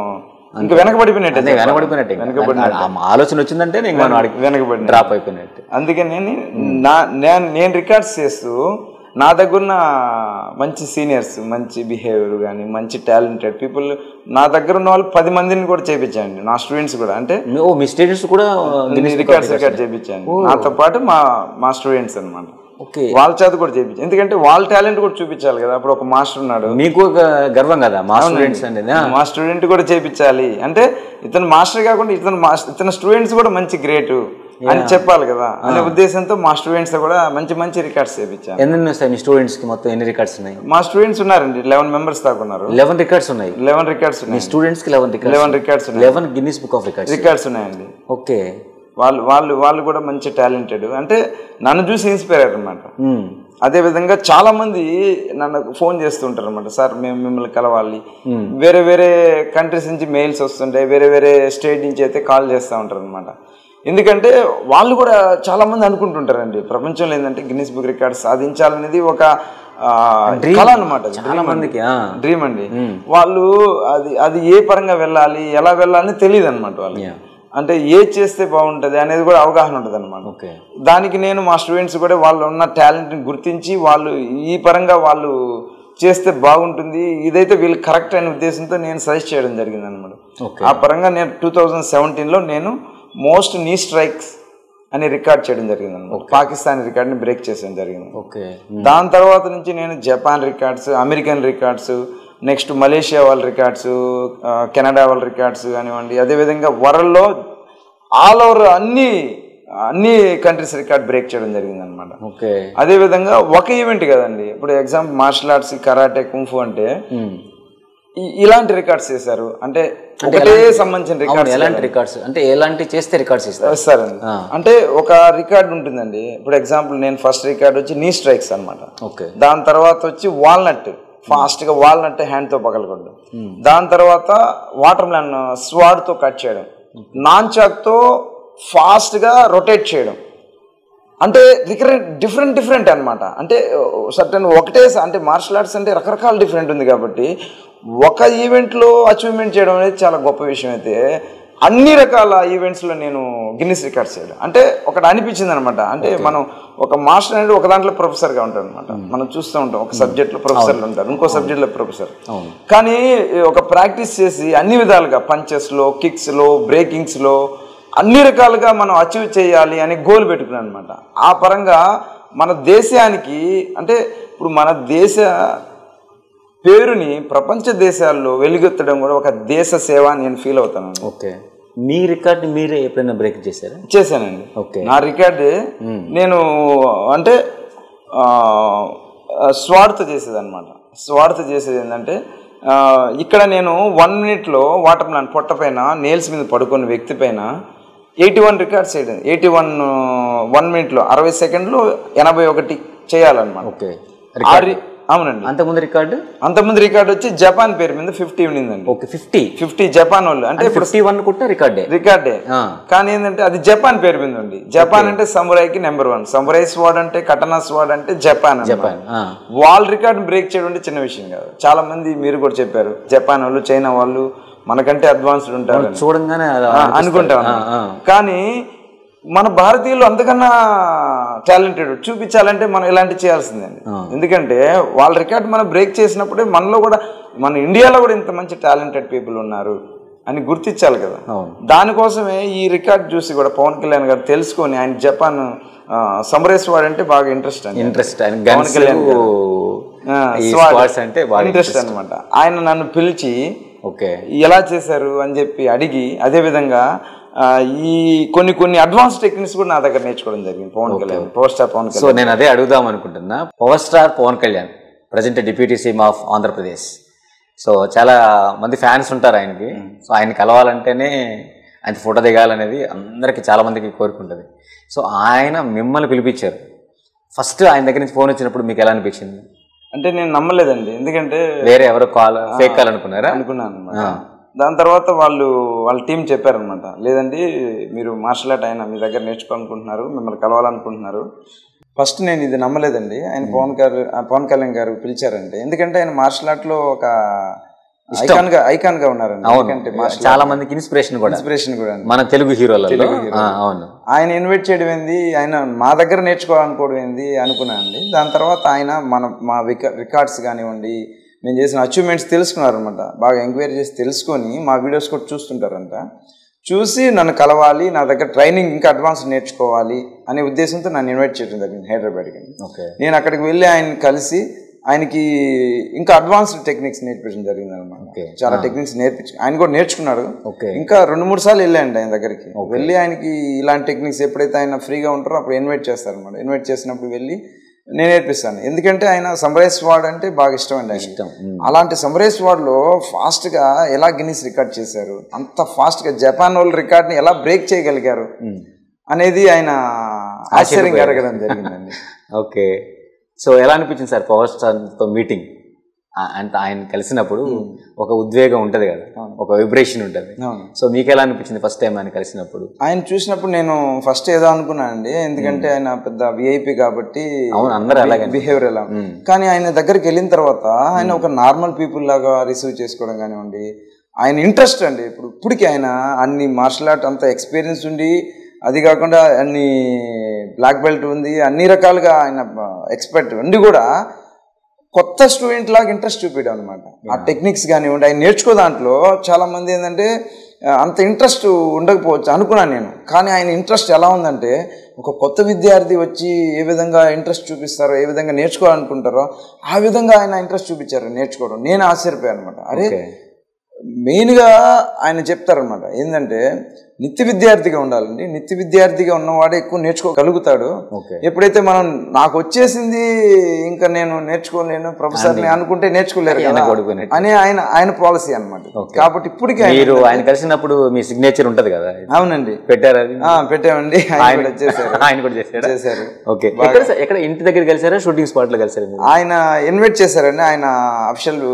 ఇంకా వెనకబడిపోయినట్టే అదే వెనబడిపోయినట్టే ఇంకా. ఆ ఆలోచన వచ్చిందంటే నేను మనం ఆడికి వెనకబడిన డ్రాప్ అయిపోయినట్టు అందుకే నేను నా నేను నేను రికార్డ్స్ చేస్తూ నా దగ్గర ఉన్న మంచి సీనియర్స్ మంచి బిహేవియర్ కానీ మంచి టాలెంటెడ్ పీపుల్ నా దగ్గర ఉన్న వాళ్ళు పది మందిని కూడా చేయించాను నా స్టూడెంట్స్ కూడా అంటే మీ- ఓ మీ స్టూడెంట్స్ కూడా రికార్డ్స్ రికార్డ్ చేయించాను నాతో పాటు మా మా స్టూడెంట్స్ అన్నమాట ఓకే వాళ్ళ చేత కూడా చేయించాను ఎందుకంటే వాళ్ళ టాలెంట్ కూడా చూపించాలి కదా అప్పుడు ఒక మాస్టర్ ఉన్నాడు మీకు ఒక గర్వం కదా మా స్టూడెంట్స్ అనేది ఆ, మా స్టూడెంట్ కూడా చేయించాలి అంటే ఇతను మాస్టర్ కాకుండా ఇతను మాస్టర్ ఇతను స్టూడెంట్స్ కూడా మంచి గ్రేట్ అని చెప్పాలి కదా అనే ఉద్దేశంతో మా స్టూడెంట్స్ కూడా మంచి మంచి రికార్డ్స్ చేయించాను ఎన్ని వస్తాయి మీ స్టూడెంట్స్ కి మొత్తం ఎన్ని రికార్డ్స్ ఉన్నాయి మా స్టూడెంట్స్ ఉన్నారండి లెవెన్ మెంబర్స్ దాకా ఉన్నారు లెవెన్ రికార్డ్స్ ఉన్నాయి లెవెన్ రికార్డ్స్ ఉన్నాయి స్టూడెంట్స్ కి లెవెన్ రికార్డ్స్ లెవెన్ రికార్డ్స్ ఉన్నాయి eleven Guinness book of records records ఉన్నాయండి ఓకే వాళ్ళు వాళ్ళు వాళ్ళు కూడా మంచి టాలెంటెడ్ అంటే నన్ను చూసి ఇన్స్పైర్ అయ్యారు అనమాట అదే విధంగా చాలా మంది నన్ను ఫోన్ చేస్తుంటారు అనమాట సార్ మేము మిమ్మల్ని కలవాలి వేరే వేరే కంట్రీస్ నుంచి మెయిల్స్ వస్తుంటాయి వేరే వేరే స్టేట్ నుంచి అయితే కాల్ చేస్తూ ఉంటారు అనమాట ఎందుకంటే వాళ్ళు కూడా చాలా మంది అనుకుంటుంటారండి ప్రపంచంలో ఏంటంటే గిన్నిస్ బుక్ రికార్డ్ సాధించాలనేది ఒక ఆ, కళ అనమాట చాలా మందికి ఆ, డ్రీమ్ అండి వాళ్ళు అది అది ఏ పరంగా వెళ్ళాలి ఎలా వెళ్ళాలని తెలియదు అనమాట వాళ్ళు Yeah. అంటే ఏ చేస్తే బాగుంటుంది అనేది కూడా అవగాహన ఉంటుంది అనమాట ఓకే దానికి నేను మా స్టూడెంట్స్ కూడా వాళ్ళు ఉన్న టాలెంట్ని గుర్తించి వాళ్ళు ఈ పరంగా వాళ్ళు చేస్తే బాగుంటుంది ఇదైతే వీళ్ళు కరెక్ట్ అనే ఉద్దేశంతో నేను సజెస్ట్ చేయడం జరిగింది అనమాట Okay. ఆ పరంగా నేను టూ థౌజండ్ సెవెంటీన్లో నేను మోస్ట్ నీ స్ట్రైక్స్ అని రికార్డ్ చేయడం జరిగింది అనమాట పాకిస్తాన్ రికార్డ్ని బ్రేక్ చేయడం జరిగింది ఓకే దాని తర్వాత నుంచి నేను Japan records American records next Malaysia వాళ్ళ రికార్డ్స్ ఆ, కెనడా వాళ్ళ రికార్డ్స్ కానివ్వండి అదేవిధంగా వరల్డ్లో ఆల్ ఓవర్ అన్ని అన్ని కంట్రీస్ రికార్డ్ బ్రేక్ చేయడం జరిగింది అనమాట ఓకే అదేవిధంగా ఒక ఈవెంట్ కదండి ఇప్పుడు example martial arts karate kung fu అంటే ఈ- ఇలాంటి రికార్డ్స్ చేశారు అంటే ఒకటే సంబంధించిన అవును రికార్డ్స్ ఎలాంటి రికార్డ్స్ అంటే ఎలాంటి చేస్తే రికార్డ్స్ ఇస్తారు వేస్తారండి అంటే ఒక రికార్డ్ ఉంటుందండి ఇప్పుడు ఎగ్జాంపుల్ నేను ఫస్ట్ రికార్డ్ వచ్చి నీ స్ట్రైక్స్ అన్నమాట ఓకే దాని తర్వాత వచ్చి వాల్నట్ ఫాస్ట్ గా వాల్నట్ హ్యాండ్ తో పగలగొట్టడం దాని తర్వాత వాటర్ మెలన్ స్వాడ్ తో కట్ చేయడం నాన్ చాక్ తో ఫాస్ట్ గా రొటేట్ చేయడం అంటే డిఫరెంట్ డిఫరెంట్ డిఫరెంట్ అనమాట అంటే సర్టన్ ఒకటే స- అంటే మార్షల్ ఆర్ట్స్ అంటే రకరకాల డిఫరెంట్ ఉంది కాబట్టి ఒక ఈవెంట్లో అచీవ్మెంట్ చేయడం అనేది చాలా గొప్ప విషయం అయితే అన్ని రకాల ఈవెంట్స్లో నేను గిన్నిస్ రికార్డ్స్ చేయడం అంటే ఒకటి అనిపించింది అనమాట అంటే మనం ఒక మాస్టర్ అనేది ఒక దాంట్లో ప్రొఫెసర్గా ఉంటాడు అనమాట మనం చూస్తూ ఉంటాం ఒక సబ్జెక్ట్లో ప్రొఫెసర్లు ఉంటారు ఇంకో సబ్జెక్ట్లో ప్రొఫెసర్ కానీ ఒక ప్రాక్టీస్ చేసి అన్ని విధాలుగా పంచెస్లో కిక్స్లో బ్రేకింగ్స్లో అన్ని రకాలుగా మనం అచీవ్ చేయాలి అని గోల్ పెట్టుకున్నాను అనమాట ఆ పరంగా మన దేశానికి అంటే ఇప్పుడు మన దేశ పేరుని ప్రపంచ దేశాల్లో వెలుగెత్తడం కూడా ఒక దేశ సేవ అని నేను ఫీల్ అవుతాను ఓకే మీ రికార్డ్ని మీరే ఎప్పుడైనా బ్రేక్ చేశారా చేశానండి ఓకే నా రికార్డు నేను అంటే స్వార్థ చేసేది అనమాట స్వార్థ చేసేది ఏంటంటే ఆ, ఇక్కడ నేను వన్ మినిట్లో వాటర్ ప్లాంట్ పొట్ట పైన నేల్స్ మీద పడుకున్న వ్యక్తి పైన ఎయిటీ వన్ రికార్డ్స్ చేయడం ఎయిటీ వన్ వన్ మినిట్లో అరవై సెకండ్లు ఎనభై ఒకటి చేయాలన్నమాట ఓకే ఆ రి- అవునండి అంతకుముందు రికార్డు అంతకుముందు రికార్డ్ వచ్చి జపాన్ పేరు మీద ఫిఫ్టీ ఉండిందండి ఓకే ఫిఫ్టీ ఫిఫ్టీ జపాన్ వాళ్ళు అంటే ఇప్పుడు ఫిఫ్టీ వన్ కూడా రికార్డే రికార్డే ఆ. కానీ ఏంటంటే అది జపాన్ పేరు మీద ఉంది జపాన్ అంటే సమురాయికి నెంబర్ వన్ సమురాయి స్వాడ్ అంటే కటనా స్వాడ్ అంటే జపాన్ అన్నమాట. జపాన్ ఆ. వాళ్ళ రికార్డ్ బ్రేక్ చేయడం అంటే చిన్న విషయం కాదు చాలా మంది మీరు కూడా చెప్పారు జపాన్ వాళ్ళు చైనా వాళ్ళు మనకంటే అడ్వాన్స్డ్ ఉంటారు అని. చూడంగానే అది ఆ, అనుకుంటాం ఆ, ఆ. కానీ మన భారతీయులు అంతకన్నా టాలెంటెడ్ చూపించాలంటే మనం ఇలాంటి చేయాల్సిందండి ఎందుకంటే వాళ్ళ రికార్డ్ మనం బ్రేక్ చేసినప్పుడే మనలో కూడా మన ఇండియాలో కూడా ఇంత మంచి టాలెంటెడ్ పీపుల్ ఉన్నారు అని గుర్తించాలి కదా అవును. దానికోసమే ఈ రికార్డ్ చూసి కూడా పవన్ కళ్యాణ్ గారు తెలుసుకొని ఆయన జపాన్ సమరేష్ వాడు అంటే బాగా ఇంట్రెస్ట్ అండి ఇంట్రెస్ట్ ఆయన పవన్ గన్స్ కళ్యాణ్ గారు. ఆ, ఈ స్వాడ్. స్క్వాడ్స్ అంటే బాగా ఇంట్రెస్ట్ అనమాట ఆయన నన్ను పిలిచి ఓకే ఎలా చేశారు అని చెప్పి అడిగి అదేవిధంగా ఆ, ఈ కొన్ని కొన్ని అడ్వాన్స్ టెక్నిక్స్ కూడా నా దగ్గర నేర్చుకోవడం జరిగింది Pavan Kalyan power star Pavan so Kalyan నేను అదే అడుగుదాం అనుకుంటున్నా power star Pavan Kalyan present deputy CM of Andhra Pradesh so చాలా మంది ఫ్యాన్స్ ఉంటారు ఆయనకి సో ఆయన కలవాలంటేనే ఆయన ఫోటో దిగాలనేది అందరికీ చాలా మందికి కోరుకుంటుంది సో ఆయన మిమ్మల్ని పిలిపించారు ఫస్ట్ ఆయన దగ్గర నుంచి ఫోన్ వచ్చినప్పుడు మీకు ఎలా అనిపించింది అంటే నేను నమ్మలేదండి ఎందుకంటే వేరే ఎవరో కాల్ ఫేక్ కాల్ అనుకున్నారా అనుకున్నాను అనమాట దాని తర్వాత వాళ్ళు వాళ్ళ టీం చెప్పారనమాట లేదండి మీరు మార్షల్ ఆర్ట్ ఆయన మీ దగ్గర నేర్చుకోవాలనుకుంటున్నారు మిమ్మల్ని కలవాలనుకుంటున్నారు ఫస్ట్ నేను ఇది నమ్మలేదండి ఆయన పవన్ గారు ఆ పవన్ కళ్యాణ్ గారు పిలిచారండి ఎందుకంటే ఆయన మార్షల్ ఆర్ట్ లో ఒక ఐకాన్ గా ఐకాన్ గా ఉన్నారండి ఎందుకంటే మార్షల్ చాలా మందికి ఇన్స్పిరేషన్ కూడా ఇన్స్పిరేషన్ కూడా అండి మన తెలుగు హీరోలలో ఆ, అవును ఆయన ఇన్వైట్ చేయడం ఏంది ఆయన మా దగ్గర నేర్చుకోవాలనుకోవడం ఏంది అనుకున్నానండి దాని తర్వాత ఆయన మన మా రికార్డ్స్ కానివ్వండి మేము చేసిన అచీవ్మెంట్స్ తెలుసుకున్నారనమాట బాగా ఎంక్వైరీ చేసి తెలుసుకొని మా వీడియోస్ కూడా చూస్తుంటారంట చూసి నన్ను కలవాలి నా దగ్గర ట్రైనింగ్ ఇంకా అడ్వాన్స్ నేర్చుకోవాలి అనే ఉద్దేశంతో నన్ను ఇన్వైట్ చేయడం జరిగింది హైదరాబాద్కి ఓకే నేను అక్కడికి వెళ్ళి ఆయన కలిసి ఆయనకి ఇంకా అడ్వాన్స్డ్ టెక్నిక్స్ నేర్పించడం జరిగింది అనమాట Okay. చాలా టెక్నిక్స్ నేర్పించి ఆయన కూడా నేర్చుకున్నాడు ఓకే ఇంకా రెండు మూడు సార్లు వెళ్ళాయండి ఆయన దగ్గరికి వెళ్ళి ఆయనకి ఇలాంటి టెక్నిక్స్ ఎప్పుడైతే ఆయన ఫ్రీగా ఉంటారో అప్పుడు ఇన్వైట్ చేస్తారు అనమాట ఇన్వైట్ చేసినప్పుడు వెళ్ళి నేను నేర్పిస్తాను ఎందుకంటే ఆయన సమరైజ్ వార్డ్ అంటే బాగా ఇష్టం అండి ఆయనకి. ఇష్టం ఉమ్. అలాంటి సమరైజ్ వార్డ్లో ఫాస్ట్గా ఎలా గిన్నిస్ రికార్డ్ చేశారు అంత ఫాస్ట్గా జపాన్ వాళ్ళ రికార్డ్ని ఎలా బ్రేక్ చేయగలిగారు ఉమ్. అనేది ఆయన ఆశ్చర్యం కలగడం జరిగిందండి ఓకే సో ఎలా అనిపించింది సార్ పవర్ స్టార్తో మీటింగ్ అంటే ఆయన కలిసినప్పుడు ఒక ఉద్వేగం ఉంటది కదా ఒక వైబ్రేషన్ ఉంటది అవును సో మీకు ఎలా అనిపించింది ఫస్ట్ టైం ఆయన కలిసినప్పుడు ఆయన చూసినప్పుడు నేను ఫస్ట్ ఏదో అనుకున్నానండి ఎందుకంటే ఆయన పెద్ద విఐపి కాబట్టి అవును అందరూ అలాగే బిహేవియర్ ఎలా కానీ ఆయన దగ్గరికి వెళ్ళిన తర్వాత ఆయన ఒక నార్మల్ పీపుల్ లాగా రిసీవ్ చేసుకోవడం కానివ్వండి ఆయన ఇంట్రెస్ట్ అండి ఇప్పుడు ఇప్పటికి ఆయన అన్ని మార్షల్ ఆర్ట్ అంత ఎక్స్పీరియన్స్ ఉండి అది కాకుండా అన్ని బ్లాక్ బెల్ట్ ఉంది అన్ని రకాలుగా ఆయన ఎక్స్పర్ట్ ఉండి కూడా కొత్త స్టూడెంట్ లాగా ఇంట్రెస్ట్ చూపించడం అనమాట ఆ టెక్నిక్స్ కానివ్వండి ఆయన నేర్చుకో దాంట్లో చాలా మంది ఏంటంటే ఆ, అంత ఇంట్రెస్ట్ ఉండకపోవచ్చు అనుకున్నాను నేను కానీ ఆయన ఇంట్రెస్ట్ ఎలా ఉందంటే ఒక కొత్త విద్యార్థి వచ్చి ఏ విధంగా ఇంట్రెస్ట్ చూపిస్తారో ఏ విధంగా నేర్చుకోవాలనుకుంటారో ఆ విధంగా ఆయన ఇంట్రెస్ట్ చూపించారు నేర్చుకోవడం నేను ఆశ్చర్యపోయాను అనమాట అరే ఓకే మెయిన్గా ఆయన చెప్తారనమాట ఏంటంటే నిత్య విద్యార్థిగా ఉండాలండి నిత్య విద్యార్థిగా ఉన్నవాడే ఎక్కువ నేర్చుకోగలుగుతాడు ఓకే ఎప్పుడైతే మనం నాకు వచ్చేసింది ఇంకా నేను నేర్చుకోలేను ప్రొఫెసర్ని అనుకుంటే నేర్చుకోలేరు కదా పడిపోయినట్టు. అని ఆయన ఆయన పాలసీ అనమాట కాబట్టి ఇప్పటికీ ఆయన- మీరు ఆయన కలిసినప్పుడు మీ సిగ్నేచర్ ఉంటది కదా అవునండి పెట్టారు అది ఆ, పెట్టామండి ఆయన కూడా చేశారు ఆయన కూడా చేశాడా చేశారు ఓకే ఎక్కడ సార్- ఎక్కడ ఇంటి దగ్గర కలిసారా షూటింగ్ స్పాట్ లో కలిసారా మీరు ఆయన ఇన్వైట్ చేశారండి ఆయన అఫిషియల్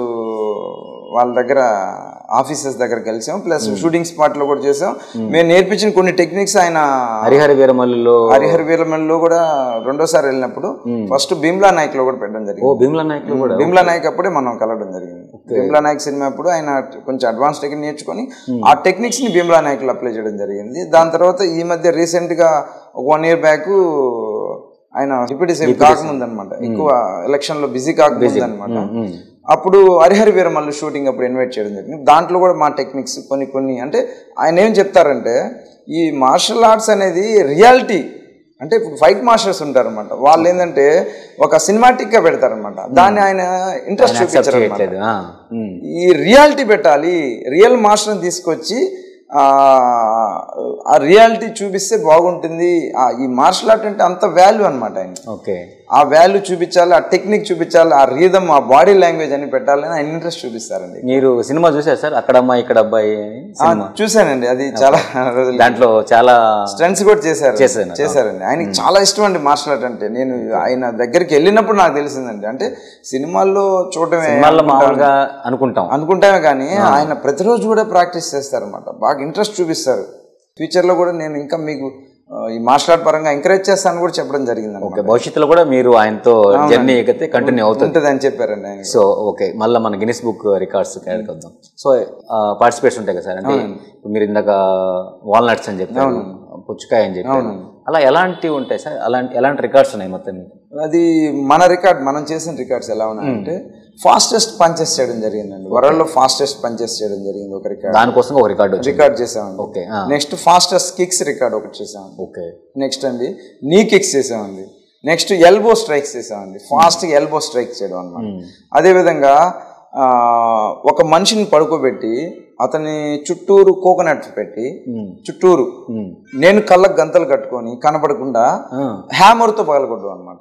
వాళ్ళ దగ్గర ఆఫీసెస్ దగ్గర కలిసాం ప్లస్ షూటింగ్ స్పాట్ లో కూడా చేసాం మేము నేర్పించిన కొన్ని టెక్నిక్స్ ఆయన హరిహర వీరమల్లిలో హరిహర వీరమల్లో కూడా రెండోసారి వెళ్ళినప్పుడు ఫస్ట్ భీమ్లా నాయక్ లో కూడా పెట్టడం ఓ జరిగింది భీమ్లా నాయకులు కూడా భీమ్లా నాయక్ అప్పుడే మనం కలవడం జరిగింది భీమ్లా నాయక్ సినిమా అప్పుడు ఆయన కొంచెం అడ్వాన్స్ టెక్నిక్ నేర్చుకొని ఆ టెక్నిక్స్ ని భీమ్లా నాయక్ లో అప్లై చేయడం జరిగింది దాని తర్వాత ఈ మధ్య రీసెంట్ గా ఒక వన్ ఇయర్ బ్యాక్ ఆయన డిప్యూటీ సీఎం కాకముందు అనమాట ఎక్కువ ఎలక్షన్ లో బిజీ కాకముందు అనమాట ఉమ్. అప్పుడు హరిహర వీరమల్లు షూటింగ్ అప్పుడు ఇన్వైట్ చేయడం జరిగింది దాంట్లో కూడా మా టెక్నిక్స్ కొన్ని కొన్ని అంటే ఆయన ఏం చెప్తారంటే ఈ మార్షల్ ఆర్ట్స్ అనేది రియాలిటీ అంటే ఇప్పుడు ఫైట్ మాస్టర్స్ ఉంటారన్నమాట వాళ్ళు ఏంటంటే ఒక సినిమాటిక్ గా పెడతారనమాట దాన్ని ఆయన ఇంట్రెస్ట్ చూపించారు చేయట్లేదు ఆ. ఉమ్. ఈ రియాలిటీ పెట్టాలి రియల్ మాస్టర్ని తీసుకొచ్చి ఆ, ఆ రియాలిటీ చూపిస్తే బాగుంటుంది ఆ, ఈ మార్షల్ ఆర్ట్ అంటే అంత వాల్యూ అనమాట ఆయన ఓకే ఆ వాల్యూ చూపించాలి ఆ టెక్నిక్ చూపించాలి ఆ రీదమ్ ఆ బాడీ లాంగ్వేజ్ అని పెట్టాలని ఆయన ఇంట్రెస్ట్ చూపిస్తారండి మీరు సినిమా చూసారు సార్ అక్కడ అమ్మాయి ఇక్కడ అబ్బాయి అని ఆ, చూశానండి అది చాలా రోజులు దాంట్లో చాలా ఫ్రెండ్స్ కూడా చేశారు చేశాను. చేశారండి ఆయనకి చాలా ఇష్టం అండి మార్షల్ ఆర్ట్ అంటే నేను ఆయన దగ్గరికి వెళ్ళినప్పుడు నాకు తెలిసిందండి అంటే సినిమాల్లో చూడటమే సినిమాల్లో మామూలుగా అనుకుంటాం అనుకుంటామే కానీ ఆయన ప్రతిరోజు కూడా ప్రాక్టీస్ చేస్తారన్నమాట బాగా ఇంట్రెస్ట్ చూపిస్తారు ఫ్యూచర్లో కూడా నేను ఇంకా మీకు ఆ, ఈ మార్షల్ ఆర్ట్ పరంగా ఎంకరేజ్ చేస్తాను కూడా చెప్పడం జరిగింది ఓకే భవిష్యత్తులో కూడా మీరు ఆయనతో జర్నీ ఎక్కితే కంటిన్యూ అవుతుంది ఉంటుంది అని చెప్పారండి ఆయన సో ఓకే మళ్ళీ మన గినిస్ బుక్ రికార్డ్స్ వద్దాం సో పార్టిసిపేట్స్ ఉంటాయి కదా సార్ అంటే ఇప్పుడు మీరు ఇందాక వాల్నట్స్ అని చెప్పారు పుచ్చకాయ అని చెప్పారు అలా ఎలాంటివి ఉంటాయి సార్ అలాంటి ఎలాంటి రికార్డ్స్ ఉన్నాయి మొత్తం మీకు? అది మన రికార్డ్ మనం చేసిన రికార్డ్స్ ఎలా ఉన్నాయంటే ఫాస్టెస్ట్ పంచెస్ చేయడం జరిగిందండి వరల్డ్ లో ఫాస్టెస్ట్ పంచెస్ చేయడం జరిగింది ఒక రికార్డ్ దానికోసం ఒక రికార్డు వచ్చింది రికార్డ్ చేసామండి okay next fastest kicks record ఒకటి చేసామండి ఓకే నెక్స్ట్ అండి నీ కిక్స్ చేసామండి నెక్స్ట్ ఎల్బో స్ట్రైక్స్ చేసామండి ఫాస్ట్గా ఎల్బో స్ట్రైక్ చేయడం అనమాట అదేవిధంగా ఆ, ఒక మనిషిని పడుకోబెట్టి అతని చుట్టూరు కోకోనట్ పెట్టి చుట్టూరు నేను కళ్ళకు గంతలు కట్టుకొని కనపడకుండా హ్యామర్తో పగలగొట్టడం అనమాట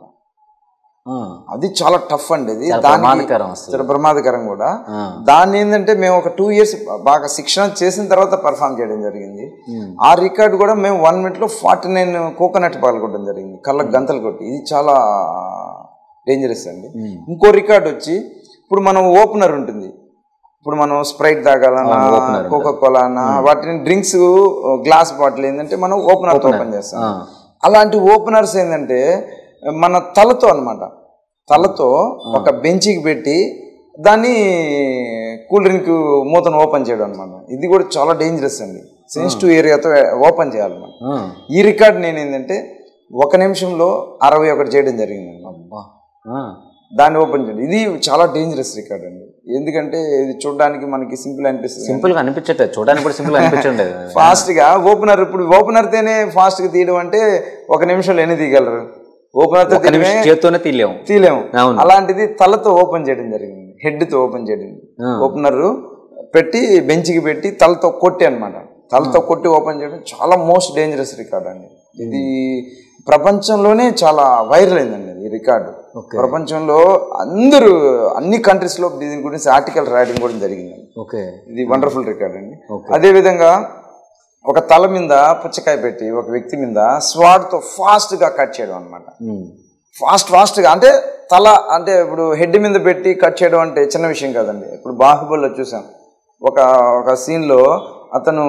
అది చాలా టఫ్ అండి అది దానికి ప్రమాదకరం అసలు చాలా ప్రమాదకరం కూడా ఆ. దాన్ని ఏంటంటే మేము ఒక టూ ఇయర్స్ బాగా శిక్షణ చేసిన తర్వాత పర్ఫామ్ చేయడం జరిగింది ఆ రికార్డ్ కూడా మేము వన్ మినిట్ లో ఫార్టీ నైన్ కోకోనట్ పగలగొట్టడం జరిగింది కళ్ళకు గంతలు కొట్టి ఇది చాలా డేంజరస్ అండి ఇంకో రికార్డ్ వచ్చి ఇప్పుడు మనం ఓపెనర్ ఉంటుంది ఇప్పుడు మనం స్ప్రైట్ తాగాలన్నా కోకా కోలా అన్నా వాటిని డ్రింక్స్ గ్లాస్ బాటిల్ ఏంటంటే మనం ఓపెనర్ ఓపెన్ చేస్తాం ఆ. అలాంటి ఓపెనర్స్ ఏంటంటే మన తలతో అన్నమాట తలతో ఒక బెంచికి పెట్టి దాన్ని కూల్ డ్రింక్ మూతను ఓపెన్ చేయడం అనమాట ఇది కూడా చాలా డేంజరస్ అండి సెన్సిటివ్ ఏరియాతో ఓపెన్ చేయాలన్నమాట ఆ. ఈ రికార్డ్ నేను ఏంటంటే ఒక నిమిషంలో అరవై ఒకటి చేయడం జరిగింది అబ్బా. ఆ. దాన్ని ఓపెన్ చేయండి ఇది చాలా డేంజరస్ రికార్డ్ అండి ఎందుకంటే ఇది చూడడానికి మనకి సింపుల్ అనిపిస్తుంది సింపుల్ గా అనిపించట్లేదు చూడడానికి కూడా సింపుల్ అనిపించండి ఫాస్ట్ గా ఓపెనర్ ఇప్పుడు ఓపెనర్ తేనే ఫాస్ట్ గా తీయడం అంటే ఒక నిమిషంలో ఎన్ని తీయగలరు ఓపెనర్ తో ఒక నిమిషం చేత్తోనే తీయలేము తీయలేము అవును. అలాంటిది తలతో ఓపెన్ చేయడం జరిగింది హెడ్ తో ఓపెన్ చేయడం ఆ. ఓపెనర్ పెట్టి బెంచ్కి పెట్టి తలతో కొట్టి అన్నమాట తలతో కొట్టి ఓపెన్ చేయడం చాలా మోస్ట్ డేంజరస్ రికార్డ్ అండి ఇది ప్రపంచంలోనే చాలా వైరల్ అయిందండి ఈ రికార్డు ప్రపంచంలో అందరూ అన్ని కంట్రీస్ లో దీని గురించి ఆర్టికల్ రాయడం కూడా జరిగిందండి ఓకే ఇది వండర్ఫుల్ రికార్డ్ అండి అదే విధంగా ఒక తల మీద పుచ్చకాయ పెట్టి ఒక వ్యక్తి మీద స్వాడ్ తో ఫాస్ట్ గా కట్ చేయడం అన్నమాట ఫాస్ట్ ఫాస్ట్గా అంటే తల అంటే ఇప్పుడు హెడ్ మీద పెట్టి కట్ చేయడం అంటే చిన్న విషయం కాదండి ఇప్పుడు బాహుబలిలో చూసాం ఒక ఒక సీన్లో అతను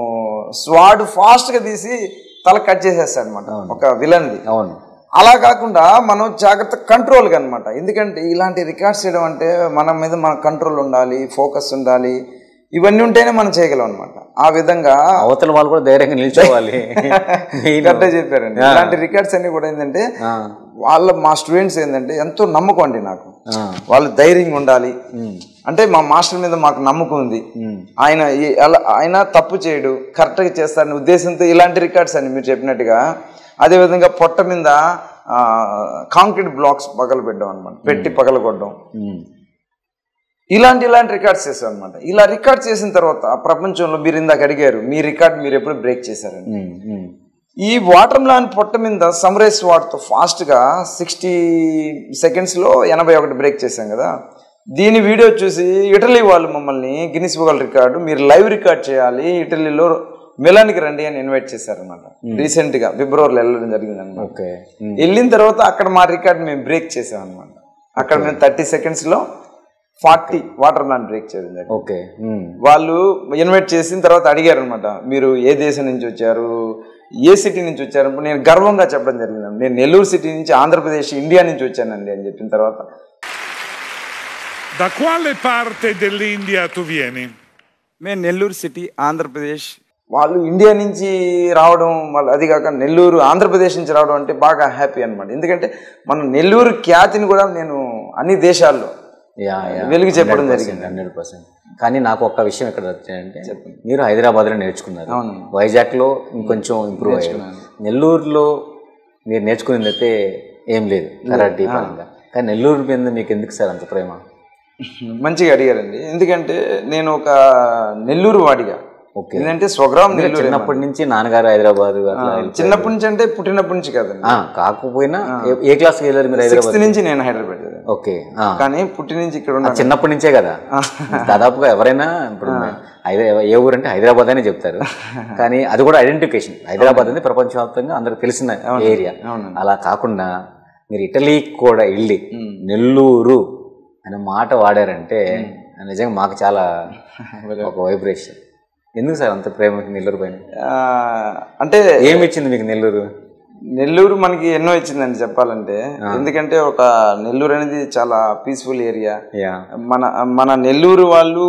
స్వాడ్ ఫాస్ట్గా తీసి తల కట్ చేసేస్తాడు అనమాట ఒక విలన్ది అవును అలా కాకుండా మనం జాగ్రత్త కంట్రోల్గా అనమాట ఎందుకంటే ఇలాంటి రికార్డ్స్ చేయడం అంటే మన మీద మన కంట్రోల్ ఉండాలి ఫోకస్ ఉండాలి ఇవన్నీ ఉంటేనే మనం చేయగలం అనమాట ఆ విధంగా అవతల వాళ్ళు కూడా ధైర్యంగా నిల్చోవాలి Main. కరెక్టే చెప్పారండి ఇలాంటి రికార్డ్స్ అన్ని కూడా ఏంటంటే ఆ. వాళ్ళ మా స్టూడెంట్స్ ఏంటంటే ఎంతో నమ్మకం అండి నాకు ఆ. వాళ్ళు ధైర్యంగా ఉండాలి అంటే మా మాస్టర్ మీద మాకు నమ్మకం ఉంది ఆయన ఈ- అలా- ఆయన తప్పు చేయడు కరెక్ట్గా చేస్తారనే ఉద్దేశంతో ఇలాంటి రికార్డ్స్ అండి మీరు చెప్పినట్టుగా అదేవిధంగా పొట్ట మీద కాంక్రీట్ బ్లాక్స్ పగలు పెట్టడం అనమాట పెట్టి పగలగొట్టడం ఉమ్. ఇలాంటి ఇలాంటి రికార్డ్స్ చేశాం అనమాట ఇలా రికార్డ్ చేసిన తర్వాత ప్రపంచంలో మీరు ఇందాక అడిగారు మీ రికార్డ్ మీరు ఎప్పుడు బ్రేక్ చేశారండి ఉమ్. ఉమ్. ఈ వాటర్ మిలాన్ పొట్ట మీద సమ్రైజ్ వాటర్తో ఫాస్ట్గా సిక్స్టీ సెకండ్స్లో ఎనభై ఒకటి బ్రేక్ చేశాం కదా దీని వీడియో చూసి ఇటలీ వాళ్ళు మమ్మల్ని గిన్నిస్ బుగల్ రికార్డు మీరు లైవ్ రికార్డ్ చేయాలి ఇటలీలో మిలాన్కి రండి అని ఇన్వైట్ చేశారనమాట రీసెంట్గా ఫిబ్రవరిలో వెళ్ళడం జరిగింది అనమాట ఓకే ఉమ్. వెళ్ళిన తర్వాత అక్కడ మా రికార్డ్ మేము బ్రేక్ చేసాం అనమాట అక్కడ మేము థర్టీ సెకండ్స్లో ఫార్టీ వాటర్ మిలాన్ బ్రేక్ చేయడం జరిగింది ఓకే ఉమ్. వాళ్ళు ఇన్వైట్ చేసిన తర్వాత అడిగారు అనమాట మీరు ఏ దేశం నుంచి వచ్చారు ఏ సిటీ నుంచి వచ్చారు అప్పుడు నేను గర్వంగా చెప్పడం జరిగింది నేను నెల్లూరు సిటీ నుంచి ఆంధ్రప్రదేశ్ ఇండియా నుంచి వచ్చానండి అని చెప్పిన తర్వాత Da quale parte dell'India tu vieni? మేము నెల్లూరు సిటీ ఆంధ్రప్రదేశ్ వాళ్ళు ఇండియా నుంచి రావడం వాళ్ళు అది కాక నెల్లూరు ఆంధ్రప్రదేశ్ నుంచి రావడం అంటే బాగా హ్యాపీ అనమాట ఎందుకంటే మన నెల్లూరు ఖ్యాతిని కూడా నేను అన్ని దేశాల్లో యా యా వెలుగు చెప్పడం జరిగింది హండ్రెడ్ పర్సెంట్ కానీ నాకు ఒక్క విషయం ఎక్కడ వచ్చాయంటే మీరు హైదరాబాద్లో నేర్చుకున్నారు అవును. వైజాగ్లో ఇంకొంచెం ఇంప్రూవ్ అయ్యారు నెల్లూరులో మీరు నేర్చుకునేది అయితే ఏం లేదు కరాటీ పరంగా కానీ నెల్లూరు మీద మీకు ఎందుకు సార్ అంత ప్రేమ మంచిగా అడిగారండి ఎందుకంటే నేను ఒక నెల్లూరు వాడిగా ఓకే ఏంటంటే స్వగ్రామం నెల్లూరు చిన్నప్పటి నుంచి నాన్నగారు హైదరాబాద్ అట్లా వెళ్ళి- చిన్నప్పటి నుంచి అంటే పుట్టినప్పటి నుంచి కాదండి ఆ, కాకపోయినా ఏ- ఏ క్లాస్కి వెళ్ళారు మీరు హైదరాబాద్ సిక్స్త్ నుంచి నేను హైదరాబాద్ చదివాను. ఓకే ఆ. కానీ పుట్టి నుంచి ఇక్కడ ఉన్నాను చిన్నప్పటి నుంచే కదా దాదాపుగా ఎవరైనా ఇప్పుడు హైదరా ఏ ఊరు అంటే హైదరాబాద్ అనే చెప్తారు కానీ అది కూడా ఐడెంటిఫికేషన్ హైదరాబాద్ అనేది ప్రపంచవ్యాప్తంగా అందరికి తెలిసిన ఏరియా అలా కాకుండా మీరు ఇటలీకి కూడా వెళ్ళి నెల్లూరు అనే మాట వాడారంటే నిజంగా మాకు చాలా ఒక వైబ్రేషన్ ఎందుకు సార్ అంత ప్రేమ మీకు నెల్లూరు పైన ఆ, అంటే ఏమి ఇచ్చింది మీకు నెల్లూరు నెల్లూరు మనకి ఎన్నో ఇచ్చిందండి చెప్పాలంటే ఎందుకంటే ఒక నెల్లూరు అనేది చాలా పీస్ఫుల్ ఏరియా యా మన మన నెల్లూరు వాళ్ళు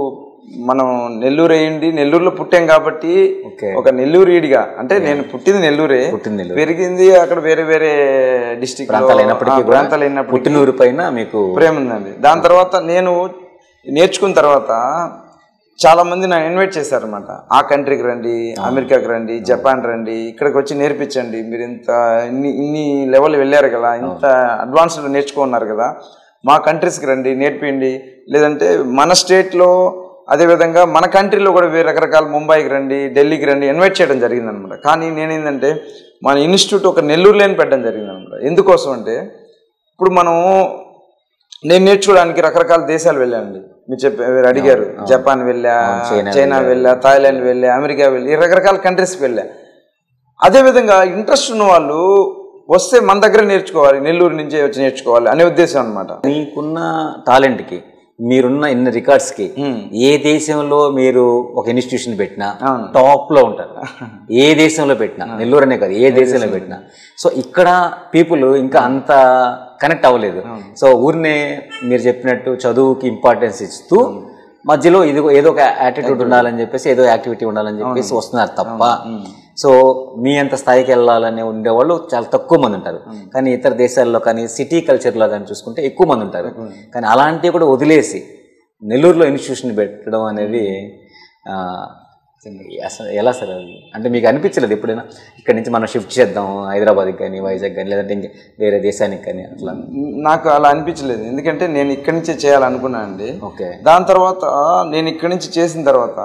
మనం నెల్లూరు అయ్యింది నెల్లూరులో పుట్టాం కాబట్టి ఓకే ఒక నెల్లూరు ఈడిగా అంటే నేను పుట్టింది నెల్లూరే పుట్టింది నెల్లూరు పెరిగింది అక్కడ వేరే వేరే డిస్టిక్ ప్రాంతాలు అయినప్పటికీ కూడా ప్రాంతాలు అయినప్పటికీ పుట్టినూరు పైన మీకు ప్రేమ ఉందండి దాని తర్వాత నేను నేర్చుకున్న తర్వాత చాలా మంది నన్ను ఇన్వైట్ చేశారనమాట ఆ కంట్రీకి రండి అమెరికాకి రండి జపాన్ రండి ఇక్కడికి వచ్చి నేర్పించండి మీరు ఇంత ఇన్ని ఇన్ని లెవెల్ వెళ్ళారు కదా ఇంత అడ్వాన్స్డ్ నేర్చుకున్నారు కదా మా కంట్రీస్కి రండి నేర్పియండి లేదంటే మన స్టేట్లో అదేవిధంగా మన కంట్రీలో కూడా వేరే రకరకాల ముంబైకి రండి ఢిల్లీకి రండి ఇన్వైట్ చేయడం జరిగిందనమాట కానీ నేనేంటంటే మన ఇన్స్టిట్యూట్ ఒక నెల్లూరులోనే పెట్టడం జరిగిందనమాట ఎందుకోసం అంటే ఇప్పుడు మనం నేను నేర్చుకోవడానికి రకరకాల దేశాలు వెళ్ళానండి మీరు చెప్పి మీరు అడిగారు జపాన్ వెళ్ళా చైనా వెళ్ళా థాయిలాండ్ వెళ్ళా అమెరికా వెళ్ళి ఈ రకరకాల కంట్రీస్కి వెళ్ళా అదేవిధంగా ఇంట్రెస్ట్ ఉన్న వాళ్ళు వస్తే మన దగ్గర నేర్చుకోవాలి నెల్లూరు నుంచే వచ్చి నేర్చుకోవాలి అనే ఉద్దేశం అనమాట మీకున్న టాలెంట్కి మీరున్న ఇన్ని రికార్డ్స్కి ఏ దేశంలో మీరు ఒక ఇన్స్టిట్యూషన్ పెట్టినా టాప్ లో ఉంటారు ఏ దేశంలో పెట్టినా నెల్లూరు అనే కాదు ఏ దేశంలో పెట్టినా సో ఇక్కడ పీపుల్ ఇంకా అంత కనెక్ట్ అవ్వలేదు సో ఊరినే మీరు చెప్పినట్టు చదువుకి ఇంపార్టెన్స్ ఇస్తూ మధ్యలో ఇది ఏదో ఒక యాటిట్యూడ్ ఉండాలని చెప్పేసి ఏదో యాక్టివిటీ ఉండాలని చెప్పేసి వస్తున్నారు తప్ప సో మీ అంత స్థాయికి వెళ్ళాలని ఉండేవాళ్ళు చాలా తక్కువ మంది ఉంటారు కానీ ఇతర దేశాల్లో కానీ సిటీ కల్చర్లో కానీ చూసుకుంటే ఎక్కువ మంది ఉంటారు కానీ అలాంటివి కూడా వదిలేసి నెల్లూరులో ఇన్స్టిట్యూషన్ పెట్టడం అనేది ఆ, అసలు ఎలా సార్ అది అంటే మీకు అనిపించలేదు ఎప్పుడైనా ఇక్కడ నుంచి మనం షిఫ్ట్ చేద్దాం హైదరాబాద్కి కానీ వైజాగ్ కానీ లేదంటే ఇంక వేరే దేశానికి కానీ అట్లా నాకు అలా అనిపించలేదు ఎందుకంటే నేను ఇక్కడి నుంచే చేయాలనుకున్నాను అండి ఓకే దాని తర్వాత నేను ఇక్కడి నుంచి చేసిన తర్వాత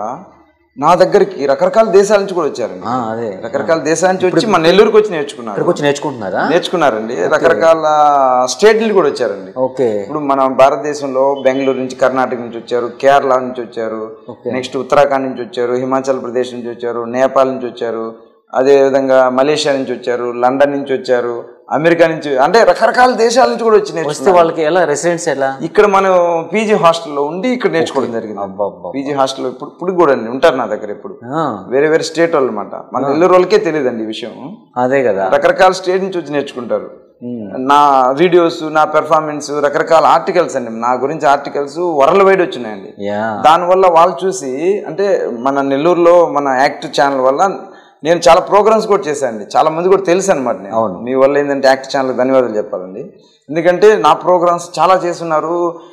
నా దగ్గరికి రకరకాల దేశాల నుంచి కూడా వచ్చారండి ఆ, అదే రకరకాల దేశాల నుంచి వచ్చి మన నెల్లూరుకి వచ్చి నేర్చుకున్నారు ఇక్కడికి వచ్చి నేర్చుకుంటున్నారా నేర్చుకున్నారండి రకరకాల స్టేట్లు కూడా వచ్చారండి ఓకే ఇప్పుడు మన భారతదేశంలో బెంగళూరు నుంచి కర్ణాటక నుంచి వచ్చారు కేరళ నుంచి వచ్చారు నెక్స్ట్ ఉత్తరాఖండ్ నుంచి వచ్చారు హిమాచల్ ప్రదేశ్ నుంచి వచ్చారు నేపాల్ నుంచి వచ్చారు అదే విధంగా మలేషియా నుంచి వచ్చారు లండన్ నుంచి వచ్చారు అమెరికా నుంచి అంటే రకరకాల దేశాల నుంచి కూడా వచ్చి వస్తే నేర్చుకున్నారు వాళ్ళకి ఎలా రెసిడెన్స్ ఎలా ఇక్కడ మనం పీజీ హాస్టల్లో ఉండి ఇక్కడ నేర్చుకోవడం జరిగింది అబ్బబ్బా. పీజీ హాస్టల్లో ఇప్పుడు ఇప్పుడు కూడా అండి ఉంటారు నా దగ్గర ఇప్పుడు ఆ, వేరే వేరే స్టేట్ వాళ్ళు అనమాట మన నెల్లూరు వాళ్ళకే తెలియదండి ఈ విషయం అదే కదా రకరకాల స్టేట్ నుంచి వచ్చి నేర్చుకుంటారు నా వీడియోస్ నా పెర్ఫార్మెన్స్ రకరకాల ఆర్టికల్స్ అండి నా గురించి ఆర్టికల్స్ వరల్డ్ వైడ్ వచ్చినాయండి యా దానివల్ల వాళ్ళు చూసి అంటే మన నెల్లూరులో మన యాక్ట్ ఛానల్ వల్ల నేను చాలా ప్రోగ్రామ్స్ కూడా చేశానండి చాలా మంది కూడా తెలుసు అనమాట నేను మీ వల్ల ఏంటంటే యాక్ట్ ఛానల్ ధన్యవాదాలు చెప్పాలండి ఎందుకంటే నా ప్రోగ్రామ్స్ చాలా చేస్తున్నారు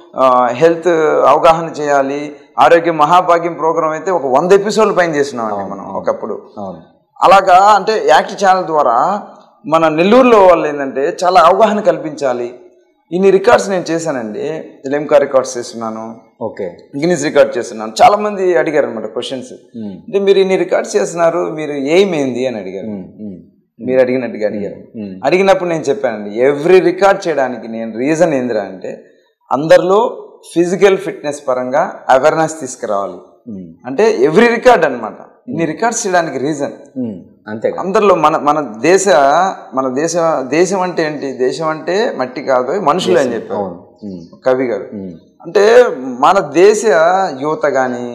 హెల్త్ అవగాహన చేయాలి ఆరోగ్య మహాభాగ్యం ప్రోగ్రామ్ అయితే ఒక వంద ఎపిసోడ్ల పైన చేస్తున్నామండి మనం ఒకప్పుడు అవును అలాగా అంటే యాక్ట్ ఛానల్ ద్వారా మన నెల్లూరులో వాళ్ళు ఏంటంటే చాలా అవగాహన కల్పించాలి ఇన్ని రికార్డ్స్ నేను చేశానండి లెమ్కా రికార్డ్స్ చేస్తున్నాను ఓకే గిన్నీస్ రికార్డ్ చేస్తున్నాను చాలా మంది అడిగారు అనమాట క్వశ్చన్స్ అంటే మీరు ఇన్ని రికార్డ్స్ చేస్తున్నారు మీరు ఎయిమ్ ఏంది అని అడిగారు మీరు అడిగినట్టుగా అడిగారు అడిగినప్పుడు నేను చెప్పానండి ఎవ్రీ రికార్డ్ చేయడానికి నేను రీజన్ ఏందిరా అంటే అందరిలో ఫిజికల్ ఫిట్నెస్ పరంగా అవేర్నెస్ తీసుకురావాలి అంటే ఎవ్రీ రికార్డ్ అన్నమాట ఇన్ని రికార్డ్స్ చేయడానికి రీజన్ అంతే కదా అందరిలో మన మన దేశ మన దేశ దేశం అంటే ఏంటి దేశం అంటే మట్టి కాదు మనుషులు అని చెప్పారు ఉమ్. కవి గారు అంటే మన దేశ యువత కానీ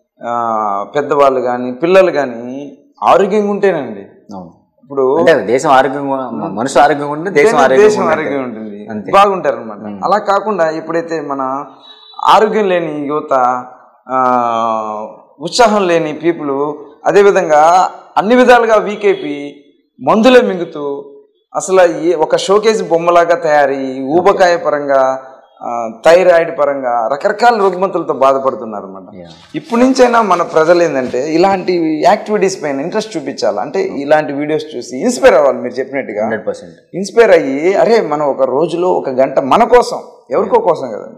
పెద్దవాళ్ళు కానీ పిల్లలు కానీ ఆరోగ్యంగా ఉంటేనండి అవును ఇప్పుడు అంటే అది దేశం ఆరోగ్యంగా మనుషు ఆరోగ్యంగా ఉంటే దేశం దేశం ఆరోగ్యంగా ఆరోగ్యం ఉంటుంది అంతే. బాగుంటారు అనమాట అలా కాకుండా ఎప్పుడైతే మన ఆరోగ్యం లేని యువత ఆ, ఉత్సాహం లేని పీపుల్ అదేవిధంగా అన్ని విధాలుగా వీక్ అయిపోయి మందులే మింగుతూ అసలు ఈ ఒక షోకేజ్ బొమ్మలాగా తయారీ ఊబకాయ పరంగా ఆ, థైరాయిడ్ పరంగా రకరకాల రుగ్మతులతో బాధపడుతున్నారు అనమాట Yeah. ఇప్పటి నుంచైనా మన ప్రజలు ఏంటంటే ఇలాంటి యాక్టివిటీస్ పైన ఇంట్రెస్ట్ చూపించాలి అంటే ఇలాంటి వీడియోస్ చూసి ఇన్స్పైర్ అవ్వాలి మీరు చెప్పినట్టుగా హండ్రెడ్ పర్సెంట్ ఇన్స్పైర్ అయ్యి అరే మనం ఒక రోజులో ఒక గంట మన కోసం ఎవరికో కోసం కదండి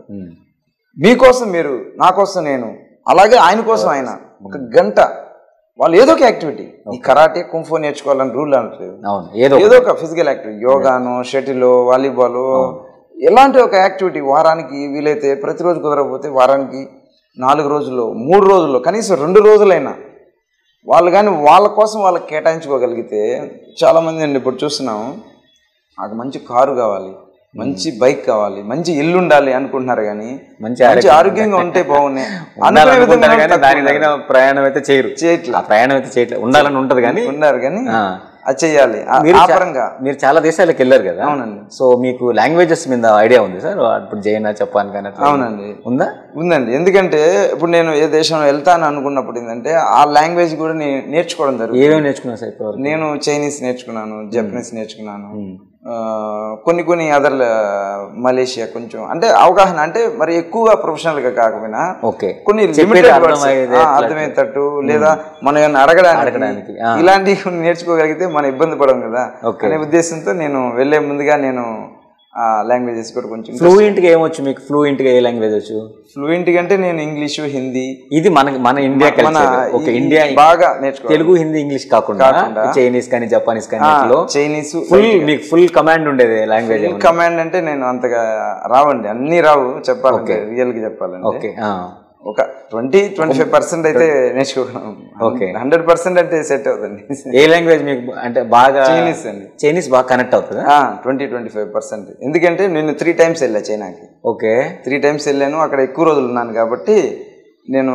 మీకోసం మీరు నా కోసం నేను అలాగే ఆయన కోసం ఆయన ఒక గంట వాళ్ళు ఏదో ఒక యాక్టివిటీ ఈ కరాటే కుంఫో నేర్చుకోవాలని రూల్ అనట్లేదు అవును ఏదో ఏదో ఒక ఫిజికల్ యాక్టివిటీ యోగాను షటిల్ వాలీబాల్ ఎలాంటి ఒక యాక్టివిటీ వారానికి వీలైతే ప్రతిరోజు కుదరకపోతే వారానికి నాలుగు రోజుల్లో మూడు రోజుల్లో కనీసం రెండు రోజులైనా వాళ్ళు కానీ వాళ్ళ కోసం వాళ్ళకి కేటాయించుకోగలిగితే చాలామంది అండి ఇప్పుడు చూస్తున్నాం నాకు మంచి కారు కావాలి మంచి బైక్ కావాలి మంచి ఇల్లు ఉండాలి అనుకుంటున్నారు కానీ మంచి మంచి ఆరోగ్యంగా ఉంటే బాగున్నాయి అనుకునే ఉండాలనుకుంటారు విధంగా కానీ దానికి తగిన ప్రయాణం అయితే చేయరు చేయట్లా ఆ ప్రయాణం అయితే చేయట్లేదు ఉండాలని ఉంటది కానీ ఉన్నారు కానీ ఆ. అది చెయ్యాలి ఆ- మీరు ఆ చా- పరంగా మీరు చాలా దేశాలకు వెళ్ళారు కదా అవునండి. సో మీకు లాంగ్వేజెస్ మీద ఐడియా ఉంది సార్ ఇప్పుడు జైనా జపాన్ కానీ అట్లా అవునండి ఉందా ఉందండి ఎందుకంటే ఇప్పుడు నేను ఏ దేశంలో వెళ్తాను అనుకున్నప్పుడు ఏంటంటే ఆ లాంగ్వేజ్ కూడా నేను నేర్చుకోవడం జరుగుతుంది ఏమేమి నేర్చుకున్నారు సార్ ఇప్పటివరకు నేను చైనీస్ నేర్చుకున్నాను జపనీస్ నేర్చుకున్నాను ఆ, కొన్ని కొన్ని అదర్ మలేషియా కొంచెం అంటే అవగాహన అంటే మరి ఎక్కువగా ప్రొఫెషనల్ గా కాకపోయినా ఓకే కొన్ని చెప్పేది limited words, అర్థమయ్యేది ఆ, ఎట్లా? అర్థమయ్యేటట్టు లేదా మనం ఏమైనా అడగడానికి అడగడానికి, ఆ. ఇలాంటివి కొన్ని నేర్చుకోగలిగితే మనం ఇబ్బంది పడం కదా Okay. అనే ఉద్దేశంతో నేను వెళ్లే ముందుగా నేను ఆ లాంగ్వేజెస్ కూడా కొంచెం ఫ్లూయెంట్ గా ఏమొచ్చు మీకు ఫ్లూయెంట్ గా ఏ లాంగ్వేజ్ వచ్చు ఫ్లూయెంట్ అంటే నేను ఇంగ్లీషు హిందీ ఇది మన మన ఇండియా మన కల్చర్ ఓకే ఈ- ఇండియా బాగా నేర్చుకోవాలి తెలుగు హిందీ ఇంగ్లీష్ కాకుండా చైనీస్ కానీ జపానీస్ కానీ వాటిలో చైనీస్ ఫుల్ మీకు ఫుల్ కమాండ్ ఉండేది లాంగ్వేజ్ కమాండ్ అంటే నేను అంతగా రావండి అన్ని రావు చెప్పాలంటే రియల్ గా చెప్పాలంటే ఓకే ఒక ట్వంటీ ట్వంటీ ఫైవ్ పర్సెంట్ అయితే నేర్చుకోగలం Okay. హండ్రెడ్ పర్సెంట్ అంటే సెట్ అవుతుంది ఏ లాంగ్వేజ్ మీకు అంటే బాగా చైనీస్ అండి చైనీస్ బాగా కనెక్ట్ అవుతుందా ట్వంటీ ట్వంటీ ఫైవ్ పర్సెంట్ ఎందుకంటే నేను త్రీ టైమ్స్ వెళ్ళా చైనాకి ఓకే త్రీ టైమ్స్ వెళ్ళాను అక్కడ ఎక్కువ రోజులు ఉన్నాను కాబట్టి నేను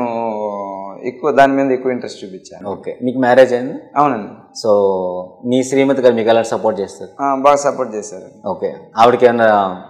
ఎక్కువ దాని మీద ఎక్కువ ఇంట్రెస్ట్ చూపించాను ఓకే మీకు మ్యారేజ్ అయింది అవునండి సో మీ శ్రీమతి గారు మీకు ఎలా సపోర్ట్ చేస్తారు ఆ, బాగా సపోర్ట్ చేశారు ఓకే ఆవిడకి ఏమన్నా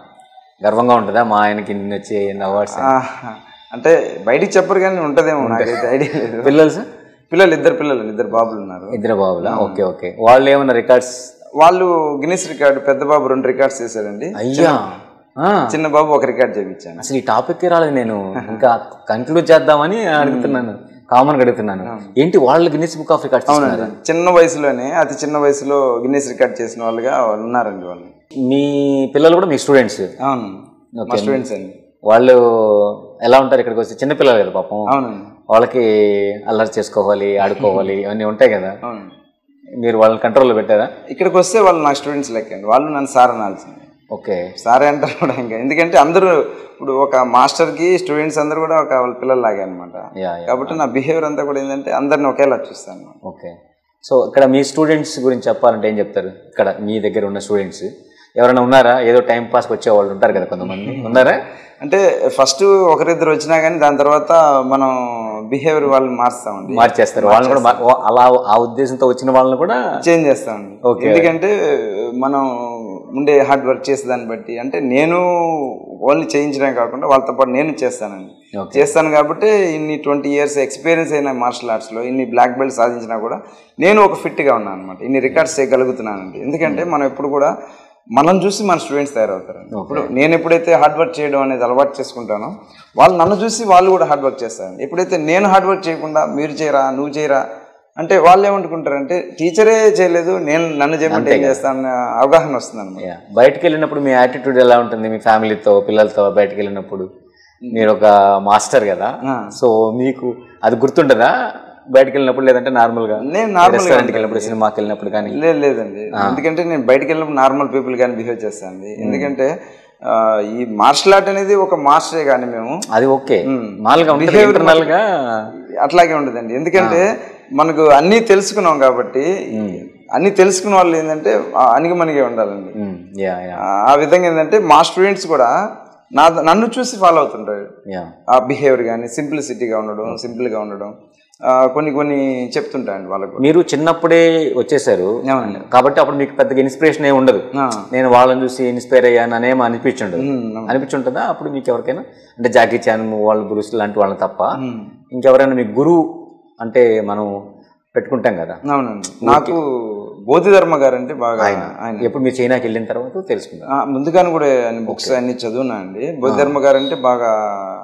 గర్వంగా ఉంటుందా మా ఆయనకి ఇన్ని వచ్చి అవార్డ్స్ ఆ, అంటే బయటికి చెప్పరు కానీ ఉంటదేమో నాకైతే ఐడియా లేదు పిల్లలు సార్ పిల్లలు ఇద్దరు పిల్లలు ఇద్దరు బాబులు ఉన్నారు ఇద్దరు బాబులా ఓకే ఓకే వాళ్ళు ఏమన్నా రికార్డ్స్ వాళ్ళు గిన్నిస్ రికార్డు పెద్ద బాబు రెండు రికార్డ్స్ చేశారండి అయ్యా ఆ, చిన్న బాబు ఒక రికార్డ్ చేయించాను అసలు ఈ టాపిక్ రాలేదు నేను ఇంకా కంక్లూడ్ చేద్దామని అడుగుతున్నాను కామన్ అడుగుతున్నాను ఏంటి వాళ్ళు గిన్నెస్ బుక్ ఆఫ్ రికార్డ్స్ అవునండి చిన్న వయసులోనే అతి చిన్న వయసులో గిన్నిస్ రికార్డ్ చేసిన వాళ్ళుగా వాళ్ళు ఉన్నారండి వాళ్ళు మీ పిల్లలు కూడా మీ స్టూడెంట్స్ అవును మా స్టూడెంట్స్ అండి వాళ్ళు ఎలా ఉంటారు ఇక్కడికి వచ్చి చిన్న పిల్లలు కదా పాపం అవునండి వాళ్ళకి అల్లరి చేసుకోవాలి ఆడుకోవాలి ఇవన్నీ ఉంటాయి కదా అవును మీరు వాళ్ళని కంట్రోల్లో పెట్టారా ఇక్కడికి వస్తే వాళ్ళు నా స్టూడెంట్స్ లెక్కండి వాళ్ళు నన్ను సార్ అనాల్సింది ఓకే సారే అంటారు కూడా ఇంకా ఎందుకంటే అందరూ ఇప్పుడు ఒక మాస్టర్కి స్టూడెంట్స్ అందరూ కూడా ఒక వాళ్ళ పిల్లలు లాగే అనమాట యా యా కాబట్టి నా బిహేవియర్ అంతా కూడా ఏంటంటే అందరిని ఒకేలా చూస్తాను ఓకే సో ఇక్కడ మీ స్టూడెంట్స్ గురించి చెప్పాలంటే ఏం చెప్తారు ఇక్కడ మీ దగ్గర ఉన్న స్టూడెంట్స్ ఎవరైనా ఉన్నారా ఏదో టైం పాస్కి వచ్చే వాళ్ళు ఉంటారు కదా కొంతమంది ఉన్నారా అంటే ఫస్ట్ ఒకరిద్దరు వచ్చినా కానీ దాని తర్వాత మనం బిహేవియర్ వాళ్ళని మార్స్తామండి మార్చేస్తారు వాళ్ళని కూడా మా- ఓ- అలా ఆ ఉద్దేశంతో వచ్చిన వాళ్ళని కూడా చేంజ్ చేస్తామండి Okay. ఎందుకంటే మనం ఉండే హార్డ్ వర్క్ చేసే దాన్ని బట్టి అంటే నేను ఓన్లీ చేయించడం కాకుండా వాళ్ళతో పాటు నేను చేస్తానండి Okay. చేస్తాను కాబట్టి ఇన్ని ట్వంటీ ఇయర్స్ ఎక్స్పీరియన్స్ అయిన మార్షల్ ఆర్ట్స్లో ఇన్ని బ్లాక్ బెల్ట్ సాధించినా కూడా నేను ఒక ఫిట్గా ఉన్నాను అనమాట ఇన్ని రికార్డ్స్ చేయగలుగుతున్నానండి ఎందుకంటే మనం ఎప్పుడు కూడా మనం చూసి మన స్టూడెంట్స్ తయారవుతారండి ఇప్పుడు నేను ఎప్పుడైతే హార్డ్ వర్క్ చేయడం అనేది అలవాటు చేసుకుంటానో వాళ్ళు నన్ను చూసి వాళ్ళు కూడా హార్డ్ వర్క్ చేస్తారండి ఎప్పుడైతే నేను హార్డ్ వర్క్ చేయకుండా మీరు చేయరా నువ్వు చేయరా అంటే వాళ్ళు ఏమనుకుంటారంటే టీచరే చేయలేదు నేను నన్ను చేయమంటే ఏం చేస్తాను అవగాహన వస్తుంది అనమాట యా బయటకు వెళ్ళినప్పుడు మీ యాటిట్యూడ్ ఎలా ఉంటుంది మీ ఫ్యామిలీతో పిల్లలతో బయటకు వెళ్ళినప్పుడు మీరు ఒక మాస్టర్ కదా సో మీకు అది గుర్తుంటుందా బయటకు వెళ్ళినప్పుడు లేదంటే నార్మల్గా నేను నార్మల్ రెస్టారెంట్కి వెళ్ళినప్పుడు సినిమాకి వెళ్ళినప్పుడు కానీ లేదు లేదండి ఎందుకంటే నేను బయటకు వెళ్ళినప్పుడు నార్మల్ పీపుల్ కానీ బిహేవ్ చేస్తాను ఎందుకంటే ఆ, ఈ మార్షల్ ఆర్ట్ అనేది ఒక మాస్టరే కానీ మేము అది ఓకే మామూలుగా ఉంటుంది internal గా అట్లాగే ఉండదండి ఎందుకంటే మనకు అన్నీ తెలుసుకున్నాం కాబట్టి అన్నీ తెలుసుకున్న వాళ్ళు ఏంటంటే అనిగి మనగే ఉండాలండి ఉమ్, యా యా ఆ- ఆ విధంగా ఏంటంటే మా స్టూడెంట్స్ కూడా నా నన్ను చూసి ఫాలో అవుతుంటారు యా ఆ బిహేవియర్ కానీ సింప్లిసిటీగా ఉండడం సింపుల్గా ఉండడం ఆ, కొన్ని కొన్ని చెప్తుంటాయండి వాళ్ళకు మీరు చిన్నప్పుడే వచ్చేసారు అవునండి. కాబట్టి అప్పుడు మీకు పెద్దగా ఇన్స్పిరేషన్ ఏమి ఉండదు ఆ. నేను వాళ్ళని చూసి ఇన్స్పైర్ అయ్యాను అనేమో అనిపించుండదు అనిపించుంటుందా అప్పుడు మీకు ఎవరికైనా అంటే జాకీ చాన్ వాళ్ళు బ్రూస్ లాంటి వాళ్ళని తప్ప ఇంకెవరైనా మీకు గురువు అంటే మనం పెట్టుకుంటాం కదా అవునండి నాకు బోధిధర్మ గారు అంటే బాగా ఆయన ఎప్పుడు మీరు చైనాకి వెళ్ళిన తర్వాత తెలుసుకుందాం ఆ, ముందుగానే కూడా ఆయన బుక్స్ అన్ని చదువునా అండి బోధిధర్మ గారు అంటే బాగా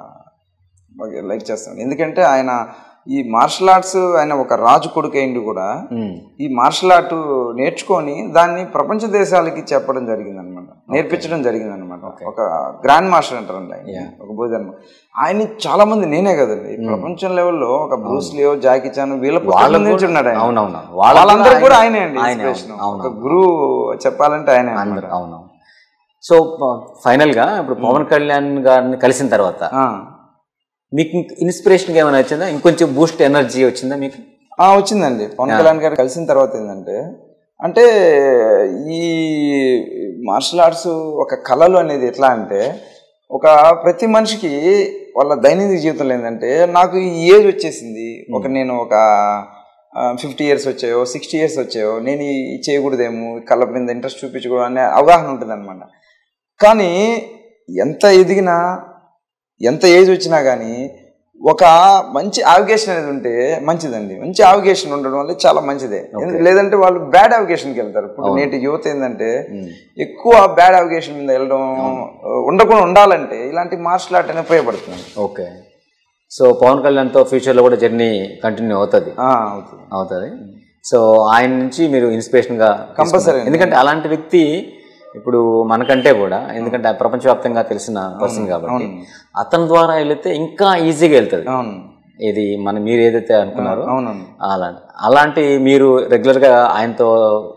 బాగా లైక్ చేస్తాను ఎందుకంటే ఆయన ఈ మార్షల్ ఆర్ట్స్ ఆయన ఒక రాజు కొడుకు అయింది కూడా ఈ మార్షల్ ఆర్ట్ నేర్చుకొని దాన్ని ప్రపంచ దేశాలకి చెప్పడం జరిగింది అనమాట నేర్పించడం జరిగింది అనమాట ఒక గ్రాండ్ మాస్టర్ అంటారండి ఆయన ఒక బోధిధర్మ ఆయన చాలా మంది నేనే కదండి ప్రపంచం లెవెల్లో ఒక బ్రూస్ లియో జాకీ చాన్ వీళ్ళ పుస్తకాలు నేర్చున్నాడు ఆయన అవునవును వాళ్ళందరూ కూడా ఆయనే అండి ఆయనే, inspiration. అవును, ఒక గురువు చెప్పాలంటే ఆయనే అన్నమాట. అందరు అవును సో ఫైనల్ గా ఇప్పుడు పవన్ కళ్యాణ్ గారిని కలిసిన తర్వాత ఆ. మీకు ఇన్స్పిరేషన్ ఏమైనా వచ్చిందా ఇంకొంచెం బూస్ట్ ఎనర్జీ వచ్చిందా మీకు ఆ, వచ్చిందండి పవన్ కళ్యాణ్ గారు కలిసిన తర్వాత ఏంటంటే అంటే ఈ మార్షల్ ఆర్ట్స్ ఒక కళలు అనేది ఎట్లా అంటే ఒక ప్రతి మనిషికి వాళ్ళ దైనందిక జీవితంలో ఏంటంటే నాకు ఈ ఏజ్ వచ్చేసింది ఒక నేను ఒక ఫిఫ్టీ ఇయర్స్ వచ్చాయో సిక్స్టీ ఇయర్స్ వచ్చాయో నేను ఈ చేయకూడదేమో ఈ కళ్ళ మీద ఇంట్రెస్ట్ చూపించకూడదు అనే అవగాహన ఉంటుంది కానీ ఎంత ఎదిగినా ఎంత ఏజ్ వచ్చినా కానీ ఒక మంచి అవగేషన్ అనేది ఉంటే మంచిదండి మంచి అవగేషన్ ఉండడం వల్ల చాలా మంచిదే ఎందు- లేదంటే వాళ్ళు బ్యాడ్ అవగేషన్కి వెళ్తారు ఇప్పుడు నేటి యువత ఏంటంటే ఎక్కువ బ్యాడ్ అవగేషన్ మీద వెళ్ళడం ఉండకుండా ఉండాలంటే ఇలాంటి మార్షల్ ఆర్ట్ అనేది ఉపయోగపడుతుంది ఓకే సో పవన్ కళ్యాణ్తో ఫ్యూచర్లో కూడా జర్నీ కంటిన్యూ అవుతుంది ఆ, అవుతుంది అవుతుంది సో ఆయన నుంచి మీరు ఇన్స్పిరేషన్గా Compulsory. ఎందుకంటే అలాంటి వ్యక్తి ఇప్పుడు మనకంటే కూడా ఎందుకంటే ఆయన ప్రపంచవ్యాప్తంగా తెలిసిన పర్సన్ కాబట్టి అతని ద్వారా వెళితే ఇంకా ఈజీగా వెళ్తుంది అవును ఇది మన మీరు ఏదైతే అనుకున్నారో అవునవును అలాంటి అలాంటి మీరు రెగ్యులర్గా ఆయనతో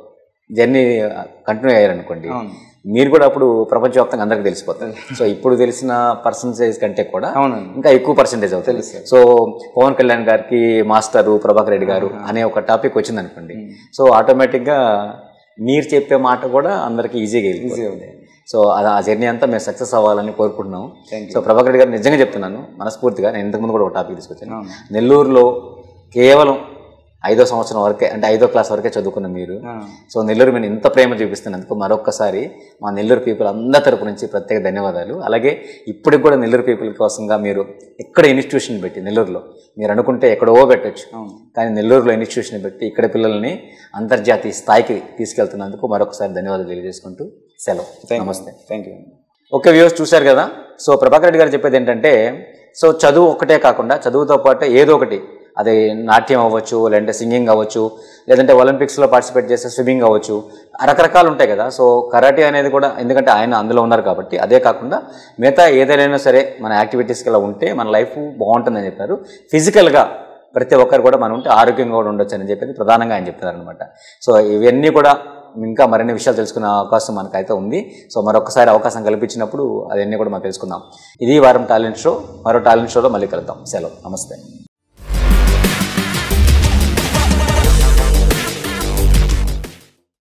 జర్నీ కంటిన్యూ అయ్యారనుకోండి అవును. మీరు కూడా అప్పుడు ప్రపంచవ్యాప్తంగా అందరికీ తెలిసిపోతారు సో ఇప్పుడు తెలిసిన పర్సంటేజ్ కంటే కూడా అవునండి. ఇంకా ఎక్కువ పర్సంటేజ్ అవుతుంది సో పవన్ కళ్యాణ్ గారికి మాస్టరు ప్రభాకర్ రెడ్డి గారు అనే ఒక టాపిక్ వచ్చింది అనుకోండి సో ఆటోమేటిక్గా మీరు చెప్పే మాట కూడా అందరికీ ఈజీగా వెళ్ళిపోతుంది సో అది ఆ జర్నీ అంతా మేము సక్సెస్ అవ్వాలని కోరుకుంటున్నాం సో ప్రభాకర్ రెడ్డి గారు నిజంగా చెప్తున్నాను మనస్ఫూర్తిగా నేను ఇంతకుముందు కూడా ఒక టాపిక్ తీసుకొచ్చాను నెల్లూరులో కేవలం ఐదో సంవత్సరం వరకే అంటే ఐదో క్లాస్ వరకే చదువుకున్న మీరు సో నెల్లూరు మీద ఇంత ప్రేమ చూపిస్తున్నందుకు మరొక్కసారి మా నెల్లూరు పీపుల్ అందరి తరపు నుంచి ప్రత్యేక ధన్యవాదాలు అలాగే ఇప్పటికి కూడా నెల్లూరు పీపుల్ కోసంగా మీరు ఎక్కడ ఇన్స్టిట్యూషన్ పెట్టి నెల్లూరులో మీరు అనుకుంటే ఎక్కడో పెట్టచ్చు కానీ నెల్లూరులో ఇన్స్టిట్యూషన్ పెట్టి ఇక్కడ పిల్లల్ని అంతర్జాతీయ స్థాయికి తీసుకెళ్తున్నందుకు మరొకసారి ధన్యవాదాలు తెలియజేసుకుంటూ సెలవు నమస్తే థ్యాంక్ యూ ఓకే వ్యూస్ చూశారు కదా సో ప్రభాకర్ రెడ్డి గారు చెప్పేది ఏంటంటే సో చదువు ఒకటే కాకుండా చదువుతో పాటు ఏదో ఒకటి అది నాట్యం అవ్వచ్చు లేదంటే సింగింగ్ అవ్వచ్చు లేదంటే ఒలింపిక్స్లో పార్టిసిపేట్ చేస్తే స్విమ్మింగ్ అవ్వచ్చు రకరకాలు ఉంటాయి కదా సో కరాటే అనేది కూడా ఎందుకంటే ఆయన అందులో ఉన్నారు కాబట్టి అదే కాకుండా మిగతా ఏదైనా సరే మన యాక్టివిటీస్కి ఇలా ఉంటే మన లైఫ్ బాగుంటుందని చెప్పారు ఫిజికల్గా ప్రతి ఒక్కరు కూడా మనం ఉంటే ఆరోగ్యంగా కూడా ఉండొచ్చు అని చెప్పేది ప్రధానంగా ఆయన చెప్తున్నారు అనమాట సో ఇవన్నీ కూడా ఇంకా మరిన్ని విషయాలు తెలుసుకునే అవకాశం మనకైతే ఉంది సో మరొకసారి అవకాశం కల్పించినప్పుడు అవన్నీ కూడా మనం తెలుసుకుందాం ఇది ఈ వారం టాలెంట్ షో మరో టాలెంట్ షోలో మళ్ళీ కలుద్దాం సెలవు నమస్తే